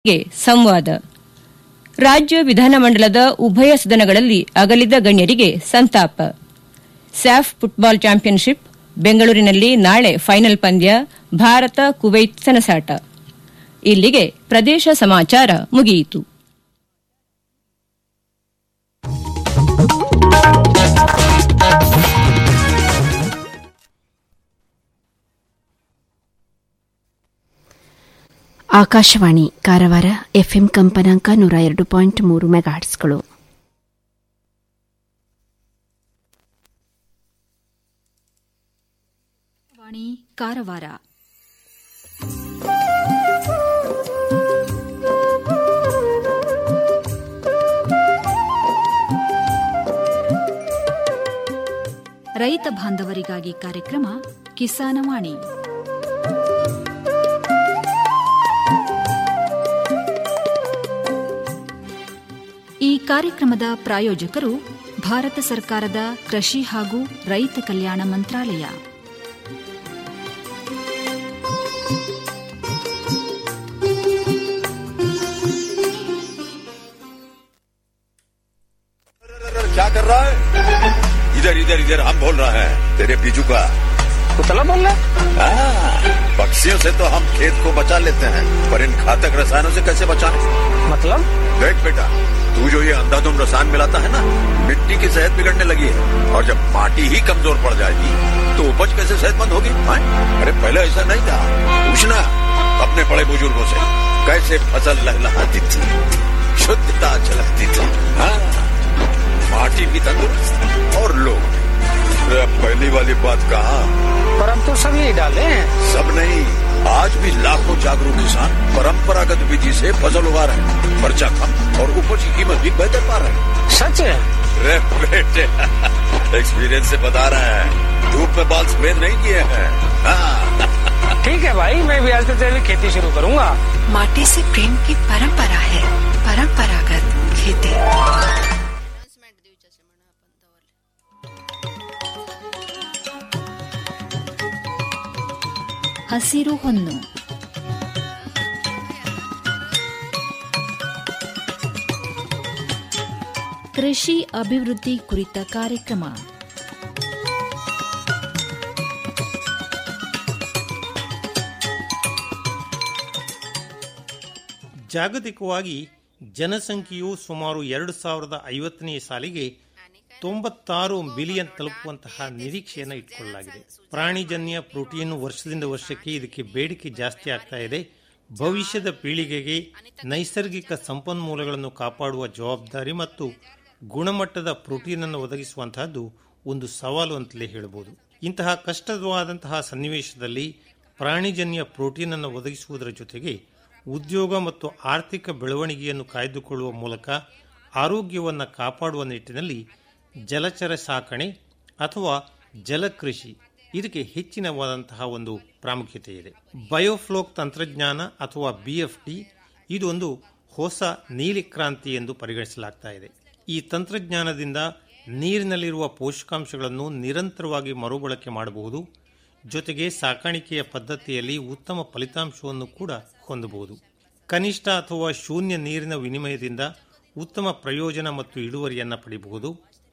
ಗೆ ಸಂವಾದ ರಾಜ್ಯ ವಿಧಾನಮಂಡಲದ ಉಭಯ ಸದನಗಳಲ್ಲಿ ಅಗಲಿದ ಗಣ್ಯರಿಗೆ ಸಂತಾಪ ಸ್ಯಾಫ್ ಫುಟ್ಬಾಲ್ ಚಾಂಪಿಯನ್ಶಿಪ್ ಬೆಂಗಳೂರಿನಲ್ಲಿ ನಾಳೆ ಫೈನಲ್ ಪಂದ್ಯ ಭಾರತ ಕುವೈತ್ ಸೆಣಸಾಟ ಇಲ್ಲಿಗೆ ಪ್ರದೇಶ ಸಮಾಚಾರ ಮುಗಿಯಿತು ಆಕಾಶವಾಣಿ ಕಾರವಾರ ಎಫ್ಎಂ ಕಂಪನಾಂಕ ನೂರ ಎರಡು ಪಾಯಿಂಟ್ ಮೂರು ಮೆಗಾಹರ್ಟ್ಸ್ಗಳು ವಾಣಿ ಕಾರವಾರ ರೈತ ಬಾಂಧವರಿಗಾಗಿ ಕಾರ್ಯಕ್ರಮ ಕಿಸಾನವಾಣಿ ಈ ಕಾರ್ಯಕ್ರಮದ ಪ್ರಾಯೋಜಕರು ಭಾರತ ಸರ್ಕಾರದ ಕೃಷಿ ಹಾಗೂ ರೈತ ಕಲ್ಯಾಣ ಮಂತ್ರಾಲಯ क्या कर रहा है इधर इधर इधर हम बोल रहे हैं तेरे बीजू का कुतला बोल रहा हाँ, पक्षियों से तो हम खेत को बचा लेते हैं पर इन घातक रसायनों से कैसे बचाएं? मतलब देख बेटा तू जो ये अंधाधुंध रसायन मिलाता है ना मिट्टी की सेहत बिगड़ने लगी है और जब माटी ही कमजोर पड़ जाएगी तो उपज कैसे सेहतमंद होगी हाँ? अरे पहले ऐसा नहीं था पूछना अपने बड़े बुजुर्गों से कैसे फसल लहलहाती थी शुद्धता झलकती थी हाँ माटी भी तंदुरुस्त और लोग भी। अरे पहली वाली बात कहा पर हम तो सब यही डाले हैं सब नहीं आज भी लाखों जागरूक किसान परंपरागत विधि से फसल उगा रहे हैं खर्चा कम और उपज की कीमत भी बेहतर पा रहे हैं सच है रे बेटे एक्सपीरियंस से बता रहे हैं धूप में बाल सफेद नहीं किए हैं हाँ, ठीक है भाई मैं भी आज से तेरी खेती शुरू करूंगा माटी से प्रेम की परंपरा है परंपरागत खेती ಹಸಿರು ಹೊನ್ನು ಕೃಷಿ ಅಭಿವೃದ್ಧಿ ಕುರಿತ ಕಾರ್ಯಕ್ರಮ ಜಾಗತಿಕವಾಗಿ ಜನಸಂಖ್ಯೆಯು ಸುಮಾರು ಎರಡು ಸಾವಿರದ ಐವತ್ತನೇ ಸಾಲಿಗೆ ತೊಂಬತ್ತಾರು ಬಿಲಿಯನ್ ತಲುಪುವಂತಹ ನಿರೀಕ್ಷೆಯನ್ನು ಇಟ್ಕೊಳ್ಳಲಾಗಿದೆ ಪ್ರಾಣಿಜನ್ಯ ಪ್ರೋಟೀನ್ ವರ್ಷದಿಂದ ವರ್ಷಕ್ಕೆ ಇದಕ್ಕೆ ಬೇಡಿಕೆ ಜಾಸ್ತಿ ಆಗ್ತಾ ಇದೆ ಭವಿಷ್ಯದ ಪೀಳಿಗೆಗೆ ನೈಸರ್ಗಿಕ ಸಂಪನ್ಮೂಲಗಳನ್ನು ಕಾಪಾಡುವ ಜವಾಬ್ದಾರಿ ಮತ್ತು ಗುಣಮಟ್ಟದ ಪ್ರೋಟೀನ್ ಅನ್ನು ಒದಗಿಸುವಂತಹದ್ದು ಒಂದು ಸವಾಲು ಅಂತಲೇ ಹೇಳಬಹುದು ಇಂತಹ ಕಷ್ಟವಾದಂತಹ ಸನ್ನಿವೇಶದಲ್ಲಿ ಪ್ರಾಣಿಜನ್ಯ ಪ್ರೋಟೀನ್ ಅನ್ನು ಒದಗಿಸುವುದರ ಜೊತೆಗೆ ಉದ್ಯೋಗ ಮತ್ತು ಆರ್ಥಿಕ ಬೆಳವಣಿಗೆಯನ್ನು ಕಾಯ್ದುಕೊಳ್ಳುವ ಮೂಲಕ ಆರೋಗ್ಯವನ್ನು ಕಾಪಾಡುವ ನಿಟ್ಟಿನಲ್ಲಿ ಜಲಚರ ಸಾಕಣೆ ಅಥವಾ ಜಲಕೃಷಿ ಇದಕ್ಕೆ ಹೆಚ್ಚಿನವಾದಂತಹ ಒಂದು ಪ್ರಾಮುಖ್ಯತೆ ಇದೆ ಬಯೋಫ್ಲೋಕ್ ತಂತ್ರಜ್ಞಾನ ಅಥವಾ ಬಿಎಫ್ಟಿ ಇದು ಒಂದು ಹೊಸ ನೀಲಿ ಕ್ರಾಂತಿ ಎಂದು ಪರಿಗಣಿಸಲಾಗ್ತಾ ಇದೆ ಈ ತಂತ್ರಜ್ಞಾನದಿಂದ ನೀರಿನಲ್ಲಿರುವ ಪೋಷಕಾಂಶಗಳನ್ನು ನಿರಂತರವಾಗಿ ಮರುಬಳಕೆ ಮಾಡಬಹುದು ಜೊತೆಗೆ ಸಾಕಾಣಿಕೆಯ ಪದ್ಧತಿಯಲ್ಲಿ ಉತ್ತಮ ಫಲಿತಾಂಶವನ್ನು ಕೂಡ ಹೊಂದಬಹುದು ಕನಿಷ್ಠ ಅಥವಾ ಶೂನ್ಯ ನೀರಿನ ವಿನಿಮಯದಿಂದ ಉತ್ತಮ ಪ್ರಯೋಜನ ಮತ್ತು ಇಳುವರಿಯನ್ನು ಪಡೆಯಬಹುದು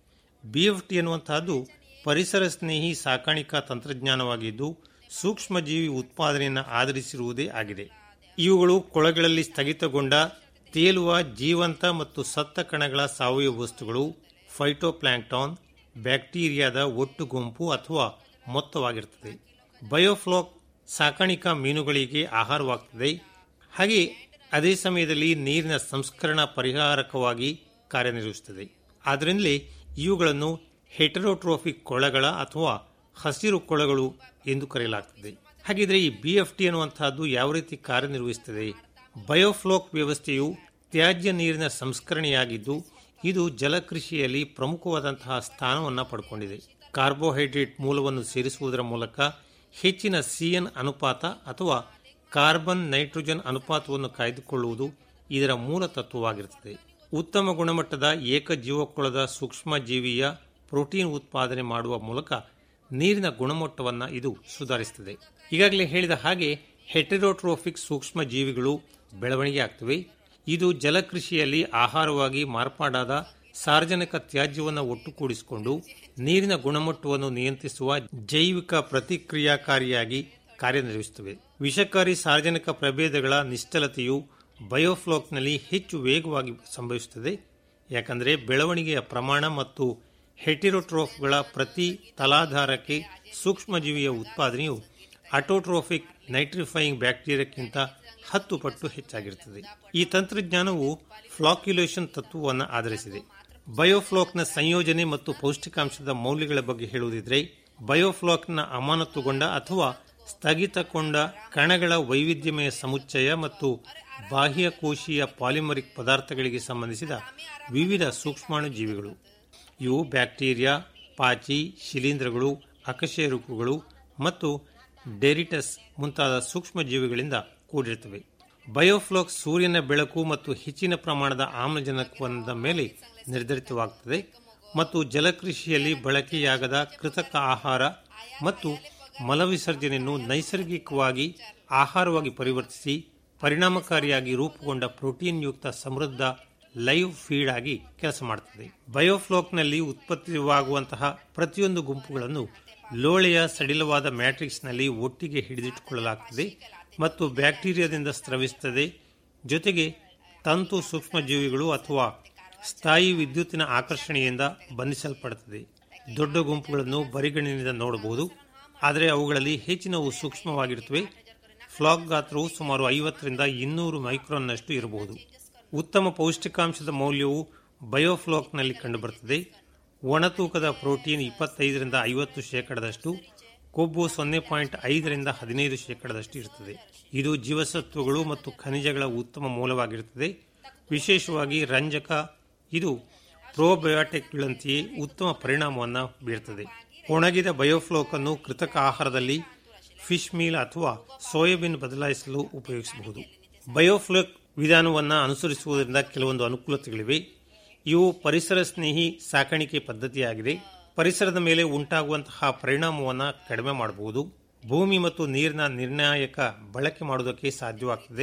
ಬಿಎಫ್ಟಿ ಎನ್ನುವಂತಹದ್ದು ಪರಿಸರ ಸ್ನೇಹಿ ಸಾಕಾಣಿಕಾ ತಂತ್ರಜ್ಞಾನವಾಗಿದ್ದು ಸೂಕ್ಷ್ಮಜೀವಿ ಉತ್ಪಾದನೆಯನ್ನು ಆಧರಿಸಿರುವುದೇ ಆಗಿದೆ ಇವುಗಳು ಕೊಳಗಳಲ್ಲಿ ಸ್ಥಗಿತಗೊಂಡ ತೇಲುವ ಜೀವಂತ ಮತ್ತು ಸತ್ತ ಕಣಗಳ ಸಾವಯವ ವಸ್ತುಗಳು ಫೈಟೋಪ್ಲಾಂಕ್ಟಾನ್ ಬ್ಯಾಕ್ಟೀರಿಯಾದ ಒಟ್ಟು ಗುಂಪು ಅಥವಾ ಮೊತ್ತವಾಗಿರುತ್ತದೆ ಬಯೋಫ್ಲಾಕ್ ಸಾಕಾಣಿಕಾ ಮೀನುಗಳಿಗೆ ಆಹಾರವಾಗ್ತದೆ ಹಾಗೆ ಅದೇ ಸಮಯದಲ್ಲಿ ನೀರಿನ ಸಂಸ್ಕರಣಾ ಪರಿಹಾರಕವಾಗಿ ಕಾರ್ಯನಿರ್ವಹಿಸುತ್ತದೆ ಆದ್ದರಿಂದಲೇ ಇವುಗಳನ್ನು ಹೆಟರೋಟ್ರೋಫಿಕ್ ಕೊಳಗಳ ಅಥವಾ ಹಸಿರು ಕೊಳಗಳು ಎಂದು ಕರೆಯಲಾಗ್ತದೆ ಹಾಗಿದ್ರೆ ಈ ಬಿಎಫ್ಟಿ ಅನ್ನುವಂತಹದ್ದು ಯಾವ ರೀತಿ ಕಾರ್ಯನಿರ್ವಹಿಸುತ್ತದೆ ಬಯೋಫ್ಲೋಕ್ ವ್ಯವಸ್ಥೆಯು ತ್ಯಾಜ್ಯ ನೀರಿನ ಸಂಸ್ಕರಣೆಯಾಗಿದ್ದು ಇದು ಜಲಕೃಷಿಯಲ್ಲಿ ಪ್ರಮುಖವಾದಂತಹ ಸ್ಥಾನವನ್ನು ಪಡ್ಕೊಂಡಿದೆ ಕಾರ್ಬೋಹೈಡ್ರೇಟ್ ಮೂಲವನ್ನು ಸೇರಿಸುವುದರ ಮೂಲಕ ಹೆಚ್ಚಿನ ಸಿಎನ್ ಅನುಪಾತ ಅಥವಾ ಕಾರ್ಬನ್ ನೈಟ್ರೋಜನ್ ಅನುಪಾತವನ್ನು ಕಾಯ್ದುಕೊಳ್ಳುವುದು ಇದರ ಮೂಲ ತತ್ವವಾಗಿರುತ್ತದೆ ಉತ್ತಮ ಗುಣಮಟ್ಟದ ಏಕಜೀವಕೊಳದ ಸೂಕ್ಷ್ಮ ಜೀವಿಯ ಪ್ರೋಟೀನ್ ಉತ್ಪಾದನೆ ಮಾಡುವ ಮೂಲಕ ನೀರಿನ ಗುಣಮಟ್ಟವನ್ನು ಇದು ಸುಧಾರಿಸುತ್ತದೆ ಈಗಾಗಲೇ ಹೇಳಿದ ಹಾಗೆ ಹೆಟೆರೋಟ್ರೋಫಿಕ್ ಸೂಕ್ಷ್ಮ ಜೀವಿಗಳು ಬೆಳವಣಿಗೆ ಆಗ್ತವೆ ಇದು ಜಲಕೃಷಿಯಲ್ಲಿ ಆಹಾರವಾಗಿ ಮಾರ್ಪಾಡಾದ ಸಾರ್ವಜನಿಕ ತ್ಯಾಜ್ಯವನ್ನು ಒಟ್ಟುಗೂಡಿಸಿಕೊಂಡು ನೀರಿನ ಗುಣಮಟ್ಟವನ್ನು ನಿಯಂತ್ರಿಸುವ ಜೈವಿಕ ಪ್ರತಿಕ್ರಿಯಾಕಾರಿಯಾಗಿ ಕಾರ್ಯನಿರ್ವಹಿಸುತ್ತವೆ ವಿಷಕಾರಿ ಸಾರ್ವಜನಿಕ ಪ್ರಭೇದಗಳ ನಿಶ್ಚಲತೆಯು ಬಯೋಫ್ಲಾಕ್ನಲ್ಲಿ ಹೆಚ್ಚು ವೇಗವಾಗಿ ಸಂಭವಿಸುತ್ತದೆ ಯಾಕಂದರೆ ಬೆಳವಣಿಗೆಯ ಪ್ರಮಾಣ ಮತ್ತು ಹೆಟಿರೋಟ್ರೋಫ್ಗಳ ಪ್ರತಿ ತಲಾಧಾರಕ್ಕೆ ಸೂಕ್ಷ್ಮಜೀವಿಯ ಉತ್ಪಾದನೆಯು ಅಟೋಟ್ರೋಫಿಕ್ ನೈಟ್ರಿಫೈಯಿಂಗ್ ಬ್ಯಾಕ್ಟೀರಿಯಾಕ್ಕಿಂತ ಹತ್ತು ಪಟ್ಟು ಹೆಚ್ಚಾಗಿರುತ್ತದೆ ಈ ತಂತ್ರಜ್ಞಾನವು ಫ್ಲಾಕ್ಯುಲೇಷನ್ ತತ್ವವನ್ನು ಆಧರಿಸಿದೆ ಬಯೋಫ್ಲಾಕ್ನ ಸಂಯೋಜನೆ ಮತ್ತು ಪೌಷ್ಟಿಕಾಂಶದ ಮೌಲ್ಯಗಳ ಬಗ್ಗೆ ಹೇಳುವುದಿದ್ರೆ ಬಯೋಫ್ಲಾಕ್ನ ಅಮಾನತುಗೊಂಡ ಅಥವಾ ಸ್ಥಗಿತಗೊಂಡ ಕಣಗಳ ವೈವಿಧ್ಯಮಯ ಸಮುಚ್ಚಯ ಮತ್ತು ಬಾಹ್ಯಕೋಶೀಯ ಪಾಲಿಮರಿಕ್ ಪದಾರ್ಥಗಳಿಗೆ ಸಂಬಂಧಿಸಿದ ವಿವಿಧ ಸೂಕ್ಷ್ಮಾಣು ಜೀವಿಗಳು ಇವು ಬ್ಯಾಕ್ಟೀರಿಯಾ ಪಾಚಿ ಶಿಲೀಂಧ್ರಗಳು ಅಕಶೇರುಕಗಳು ಮತ್ತು ಡೆರಿಟಸ್ ಮುಂತಾದ ಸೂಕ್ಷ್ಮ ಜೀವಿಗಳಿಂದ ಕೂಡಿರುತ್ತವೆ ಬಯೋಫ್ಲಾಕ್ ಸೂರ್ಯನ ಬೆಳಕು ಮತ್ತು ಹೆಚ್ಚಿನ ಪ್ರಮಾಣದ ಆಮ್ಲಜನಕದ ಮೇಲೆ ನಿರ್ಧರಿತವಾಗುತ್ತದೆ ಮತ್ತು ಜಲಕೃಷಿಯಲ್ಲಿ ಬಳಕೆಯಾಗದ ಕೃತಕ ಆಹಾರ ಮತ್ತು ಮಲವಿಸರ್ಜನೆಯನ್ನು ನೈಸರ್ಗಿಕವಾಗಿ ಆಹಾರವಾಗಿ ಪರಿವರ್ತಿಸಿ ಪರಿಣಾಮಕಾರಿಯಾಗಿ ರೂಪುಗೊಂಡ ಪ್ರೋಟೀನ್ ಯುಕ್ತ ಸಮೃದ್ಧ ಲೈವ್ ಫೀಡ್ ಆಗಿ ಕೆಲಸ ಮಾಡುತ್ತದೆ ಬಯೋಫ್ಲಾಕ್ನಲ್ಲಿ ಉತ್ಪತ್ತಿಯಾಗುವಂತಹ ಪ್ರತಿಯೊಂದು ಗುಂಪುಗಳನ್ನು ಲೋಳೆಯ ಸಡಿಲವಾದ ಮ್ಯಾಟ್ರಿಕ್ಸ್ನಲ್ಲಿ ಒಟ್ಟಿಗೆ ಹಿಡಿದಿಟ್ಟುಕೊಳ್ಳಲಾಗುತ್ತದೆ ಮತ್ತು ಬ್ಯಾಕ್ಟೀರಿಯಾದಿಂದ ಸ್ರವಿಸುತ್ತದೆ ಜೊತೆಗೆ ತಂತು ಸೂಕ್ಷ್ಮಜೀವಿಗಳು ಅಥವಾ ಸ್ಥಾಯಿ ವಿದ್ಯುತ್ತಿನ ಆಕರ್ಷಣೆಯಿಂದ ಬಂಧಿಸಲ್ಪಡುತ್ತದೆ ದೊಡ್ಡ ಗುಂಪುಗಳನ್ನು ಬರಿಗಣ್ಣಿನಿಂದ ನೋಡಬಹುದು ಆದರೆ ಅವುಗಳಲ್ಲಿ ಹೆಚ್ಚಿನವು ಸೂಕ್ಷ್ಮವಾಗಿರುತ್ತವೆ ಫ್ಲಾಕ್ ಗಾತ್ರವು ಸುಮಾರು ಐವತ್ತರಿಂದ ಇನ್ನೂರು ಮೈಕ್ರಾನ್ನಷ್ಟು ಇರಬಹುದು ಉತ್ತಮ ಪೌಷ್ಟಿಕಾಂಶದ ಮೌಲ್ಯವು ಬಯೋಫ್ಲಾಕ್ನಲ್ಲಿ ಕಂಡುಬರುತ್ತದೆ ಒಣತೂಕದ ಪ್ರೋಟೀನ್ ಇಪ್ಪತ್ತೈದರಿಂದ ಐವತ್ತು ಶೇಕಡದಷ್ಟು ಕೊಬ್ಬು ಸೊನ್ನೆ ಪಾಯಿಂಟ್ ಐದರಿಂದ ಹದಿನೈದು ಶೇಕಡದಷ್ಟು ಇರುತ್ತದೆ ಇದು ಜೀವಸತ್ವಗಳು ಮತ್ತು ಖನಿಜಗಳ ಉತ್ತಮ ಮೂಲವಾಗಿರುತ್ತದೆ ವಿಶೇಷವಾಗಿ ರಂಜಕ ಇದು ಪ್ರೋಬಯೋಟಿಕ್ಗಳಂತೆಯೇ ಉತ್ತಮ ಪರಿಣಾಮವನ್ನು ಬೀರುತ್ತದೆ ಒಣಗಿದ ಬಯೋಫ್ಲೋಕ್ ಅನ್ನು ಕೃತಕ ಆಹಾರದಲ್ಲಿ ಫಿಶ್ ಮೀಲ್ ಅಥವಾ ಸೋಯಾಬೀನ್ ಬದಲಾಯಿಸಲು ಉಪಯೋಗಿಸಬಹುದು ಬಯೋಫ್ಲೋಕ್ ವಿಧಾನವನ್ನು ಅನುಸರಿಸುವುದರಿಂದ ಕೆಲವೊಂದು ಅನುಕೂಲತೆಗಳಿವೆ ಇವು ಪರಿಸರ ಸ್ನೇಹಿ ಸಾಕಾಣಿಕೆ ಪದ್ಧತಿಯಾಗಿದೆ ಪರಿಸರದ ಮೇಲೆ ಉಂಟಾಗುವಂತಹ ಪರಿಣಾಮವನ್ನು ಕಡಿಮೆ ಮಾಡಬಹುದು ಭೂಮಿ ಮತ್ತು ನೀರಿನ ನಿರ್ಣಾಯಕ ಬಳಕೆ ಮಾಡುವುದಕ್ಕೆ ಸಾಧ್ಯವಾಗುತ್ತದೆ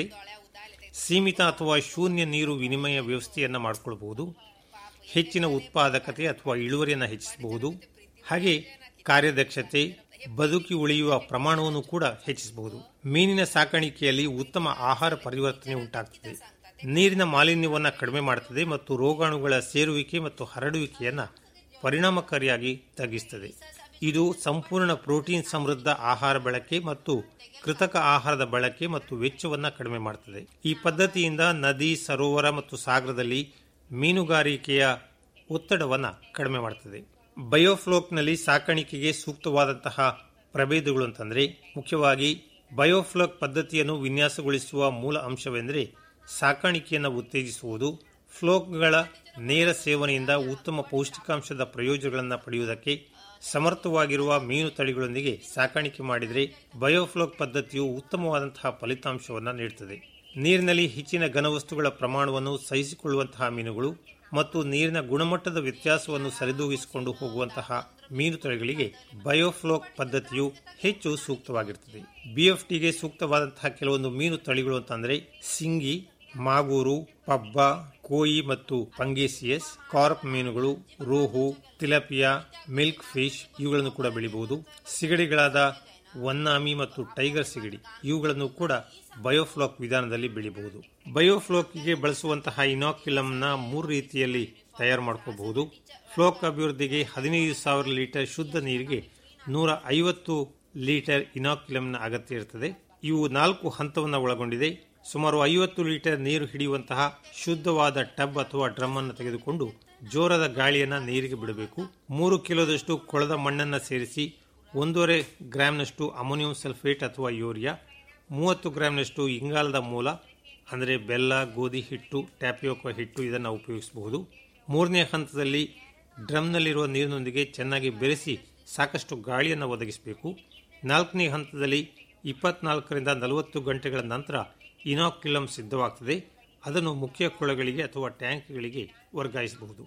ಸೀಮಿತ ಅಥವಾ ಶೂನ್ಯ ನೀರು ವಿನಿಮಯ ವ್ಯವಸ್ಥೆಯನ್ನು ಮಾಡಿಕೊಳ್ಳಬಹುದು ಹೆಚ್ಚಿನ ಉತ್ಪಾದಕತೆ ಅಥವಾ ಇಳುವರಿಯನ್ನು ಹೆಚ್ಚಿಸಬಹುದು ಹಾಗೆ ಕಾರ್ಯದಕ್ಷತೆ ಬದುಕಿ ಉಳಿಯುವ ಪ್ರಮಾಣವನ್ನು ಕೂಡ ಹೆಚ್ಚಿಸಬಹುದು ಮೀನಿನ ಸಾಕಾಣಿಕೆಯಲ್ಲಿ ಉತ್ತಮ ಆಹಾರ ಪರಿವರ್ತನೆ ಉಂಟಾಗುತ್ತದೆ ನೀರಿನ ಮಾಲಿನ್ಯವನ್ನು ಕಡಿಮೆ ಮಾಡುತ್ತದೆ ಮತ್ತು ರೋಗಾಣುಗಳ ಸೇರುವಿಕೆ ಮತ್ತು ಹರಡುವಿಕೆಯನ್ನು ಪರಿಣಾಮಕಾರಿಯಾಗಿ ತಗ್ಗಿಸುತ್ತದೆ ಇದು ಸಂಪೂರ್ಣ ಪ್ರೋಟೀನ್ ಸಮೃದ್ಧ ಆಹಾರ ಬಳಕೆ ಮತ್ತು ಕೃತಕ ಆಹಾರದ ಬಳಕೆ ಮತ್ತು ವೆಚ್ಚವನ್ನು ಕಡಿಮೆ ಮಾಡುತ್ತದೆ ಈ ಪದ್ಧತಿಯಿಂದ ನದಿ ಸರೋವರ ಮತ್ತು ಸಾಗರದಲ್ಲಿ ಮೀನುಗಾರಿಕೆಯ ಒತ್ತಡವನ್ನು ಕಡಿಮೆ ಮಾಡುತ್ತದೆ ಬಯೋಫ್ಲೋಕ್ನಲ್ಲಿ ಸಾಕಾಣಿಕೆಗೆ ಸೂಕ್ತವಾದಂತಹ ಪ್ರಭೇದಗಳು ಅಂತಂದರೆ ಮುಖ್ಯವಾಗಿ ಬಯೋಫ್ಲೋಕ್ ಪದ್ಧತಿಯನ್ನು ವಿನ್ಯಾಸಗೊಳಿಸುವ ಮೂಲ ಅಂಶವೆಂದರೆ ಸಾಕಾಣಿಕೆಯನ್ನು ಉತ್ತೇಜಿಸುವುದು ಫ್ಲೋಕ್ಗಳ ನೇರ ಸೇವನೆಯಿಂದ ಉತ್ತಮ ಪೌಷ್ಟಿಕಾಂಶದ ಪ್ರಯೋಜನಗಳನ್ನು ಪಡೆಯುವುದಕ್ಕೆ ಸಮರ್ಥವಾಗಿರುವ ಮೀನು ತಳಿಗಳೊಂದಿಗೆ ಸಾಕಾಣಿಕೆ ಮಾಡಿದರೆ ಬಯೋಫ್ಲೋಕ್ ಪದ್ಧತಿಯು ಉತ್ತಮವಾದಂತಹ ಫಲಿತಾಂಶವನ್ನು ನೀಡುತ್ತದೆ ನೀರಿನಲ್ಲಿ ಹೆಚ್ಚಿನ ಘನವಸ್ತುಗಳ ಪ್ರಮಾಣವನ್ನು ಸಹಿಸಿಕೊಳ್ಳುವಂತಹ ಮೀನುಗಳು ಮತ್ತು ನೀರಿನ ಗುಣಮಟ್ಟದ ವ್ಯತ್ಯಾಸವನ್ನು ಸರಿದೂಗಿಸಿಕೊಂಡು ಹೋಗುವಂತಹ ಮೀನು ತಳಿಗಳಿಗೆ ಬಯೋಫ್ಲೋಕ್ ಪದ್ಧತಿಯು ಹೆಚ್ಚು ಸೂಕ್ತವಾಗಿರುತ್ತದೆ ಬಿಎಫ್ಟಿಗೆ ಸೂಕ್ತವಾದಂತಹ ಕೆಲವೊಂದು ಮೀನು ತಳಿಗಳು ಅಂತಂದ್ರೆ ಸಿಂಗಿ ಮಾಗೂರು ಪಬ್ಬ ಕೋಯಿ ಮತ್ತು ಪಂಗೇಸಿಯಸ್ ಕಾರ್ಪ್ ಮೀನುಗಳು ರೋಹು ತಿಲಪಿಯಾ ಮಿಲ್ಕ್ ಫಿಶ್ ಇವುಗಳನ್ನು ಕೂಡ ಬೆಳಿಬಹುದು ಸಿಗಡಿಗಳಾದ ವನ್ನಾಮಿ ಮತ್ತು ಟೈಗರ್ ಸಿಗಡಿ ಇವುಗಳನ್ನು ಕೂಡ ಬಯೋಫ್ಲಾಕ್ ವಿಧಾನದಲ್ಲಿ ಬೆಳಿಬಹುದು ಬಯೋಫ್ಲೋಕ್ಗೆ ಬಳಸುವಂತಹ ಇನಾಕ್ಯುಲಂನ ಮೂರು ರೀತಿಯಲ್ಲಿ ತಯಾರು ಮಾಡ್ಕೋಬಹುದು ಫ್ಲೋಕ್ ಅಭಿವೃದ್ಧಿಗೆ ಹದಿನೈದು ಸಾವಿರ ಲೀಟರ್ ಶುದ್ಧ ನೀರಿಗೆ ನೂರ ಐವತ್ತು ಲೀಟರ್ ಇನಾಕ್ಯುಲಂನ ಅಗತ್ಯ ಇರುತ್ತದೆ ಇವು ನಾಲ್ಕು ಹಂತವನ್ನು ಒಳಗೊಂಡಿದೆ ಸುಮಾರು ಐವತ್ತು ಲೀಟರ್ ನೀರು ಹಿಡಿಯುವಂತಹ ಶುದ್ಧವಾದ ಟಬ್ ಅಥವಾ ಡ್ರಮ್ ಅನ್ನು ತೆಗೆದುಕೊಂಡು ಜೋರದ ಗಾಳಿಯನ್ನು ನೀರಿಗೆ ಬಿಡಬೇಕು ಮೂರು ಕಿಲೋದಷ್ಟು ಕೊಳದ ಮಣ್ಣನ್ನು ಸೇರಿಸಿ ಒಂದೂವರೆ ಗ್ರಾಂನಷ್ಟು ಅಮೋನಿಯಂ ಸಲ್ಫೇಟ್ ಅಥವಾ ಯೂರಿಯಾ ಮೂವತ್ತು ಗ್ರಾಂನಷ್ಟು ಇಂಗಾಲದ ಮೂಲ ಅಂದರೆ ಬೆಲ್ಲ ಗೋಧಿ ಹಿಟ್ಟು ಟ್ಯಾಪಿಯೋಕೋ ಹಿಟ್ಟು ಇದನ್ನು ಉಪಯೋಗಿಸಬಹುದು ಮೂರನೇ ಹಂತದಲ್ಲಿ ಡ್ರಮ್ನಲ್ಲಿರುವ ನೀರಿನೊಂದಿಗೆ ಚೆನ್ನಾಗಿ ಬೆರೆಸಿ ಸಾಕಷ್ಟು ಗಾಳಿಯನ್ನು ಒದಗಿಸಬೇಕು ನಾಲ್ಕನೇ ಹಂತದಲ್ಲಿ ಇಪ್ಪತ್ನಾಲ್ಕರಿಂದ ನಲವತ್ತು ಗಂಟೆಗಳ ನಂತರ ಇನಾಕ್ಯುಲಮ್ ಸಿದ್ಧವಾಗ್ತದೆ ಅದನ್ನು ಮುಖ್ಯ ಕೊಳಗಳಿಗೆ ಅಥವಾ ಟ್ಯಾಂಕ್ಗಳಿಗೆ ವರ್ಗಾಯಿಸಬಹುದು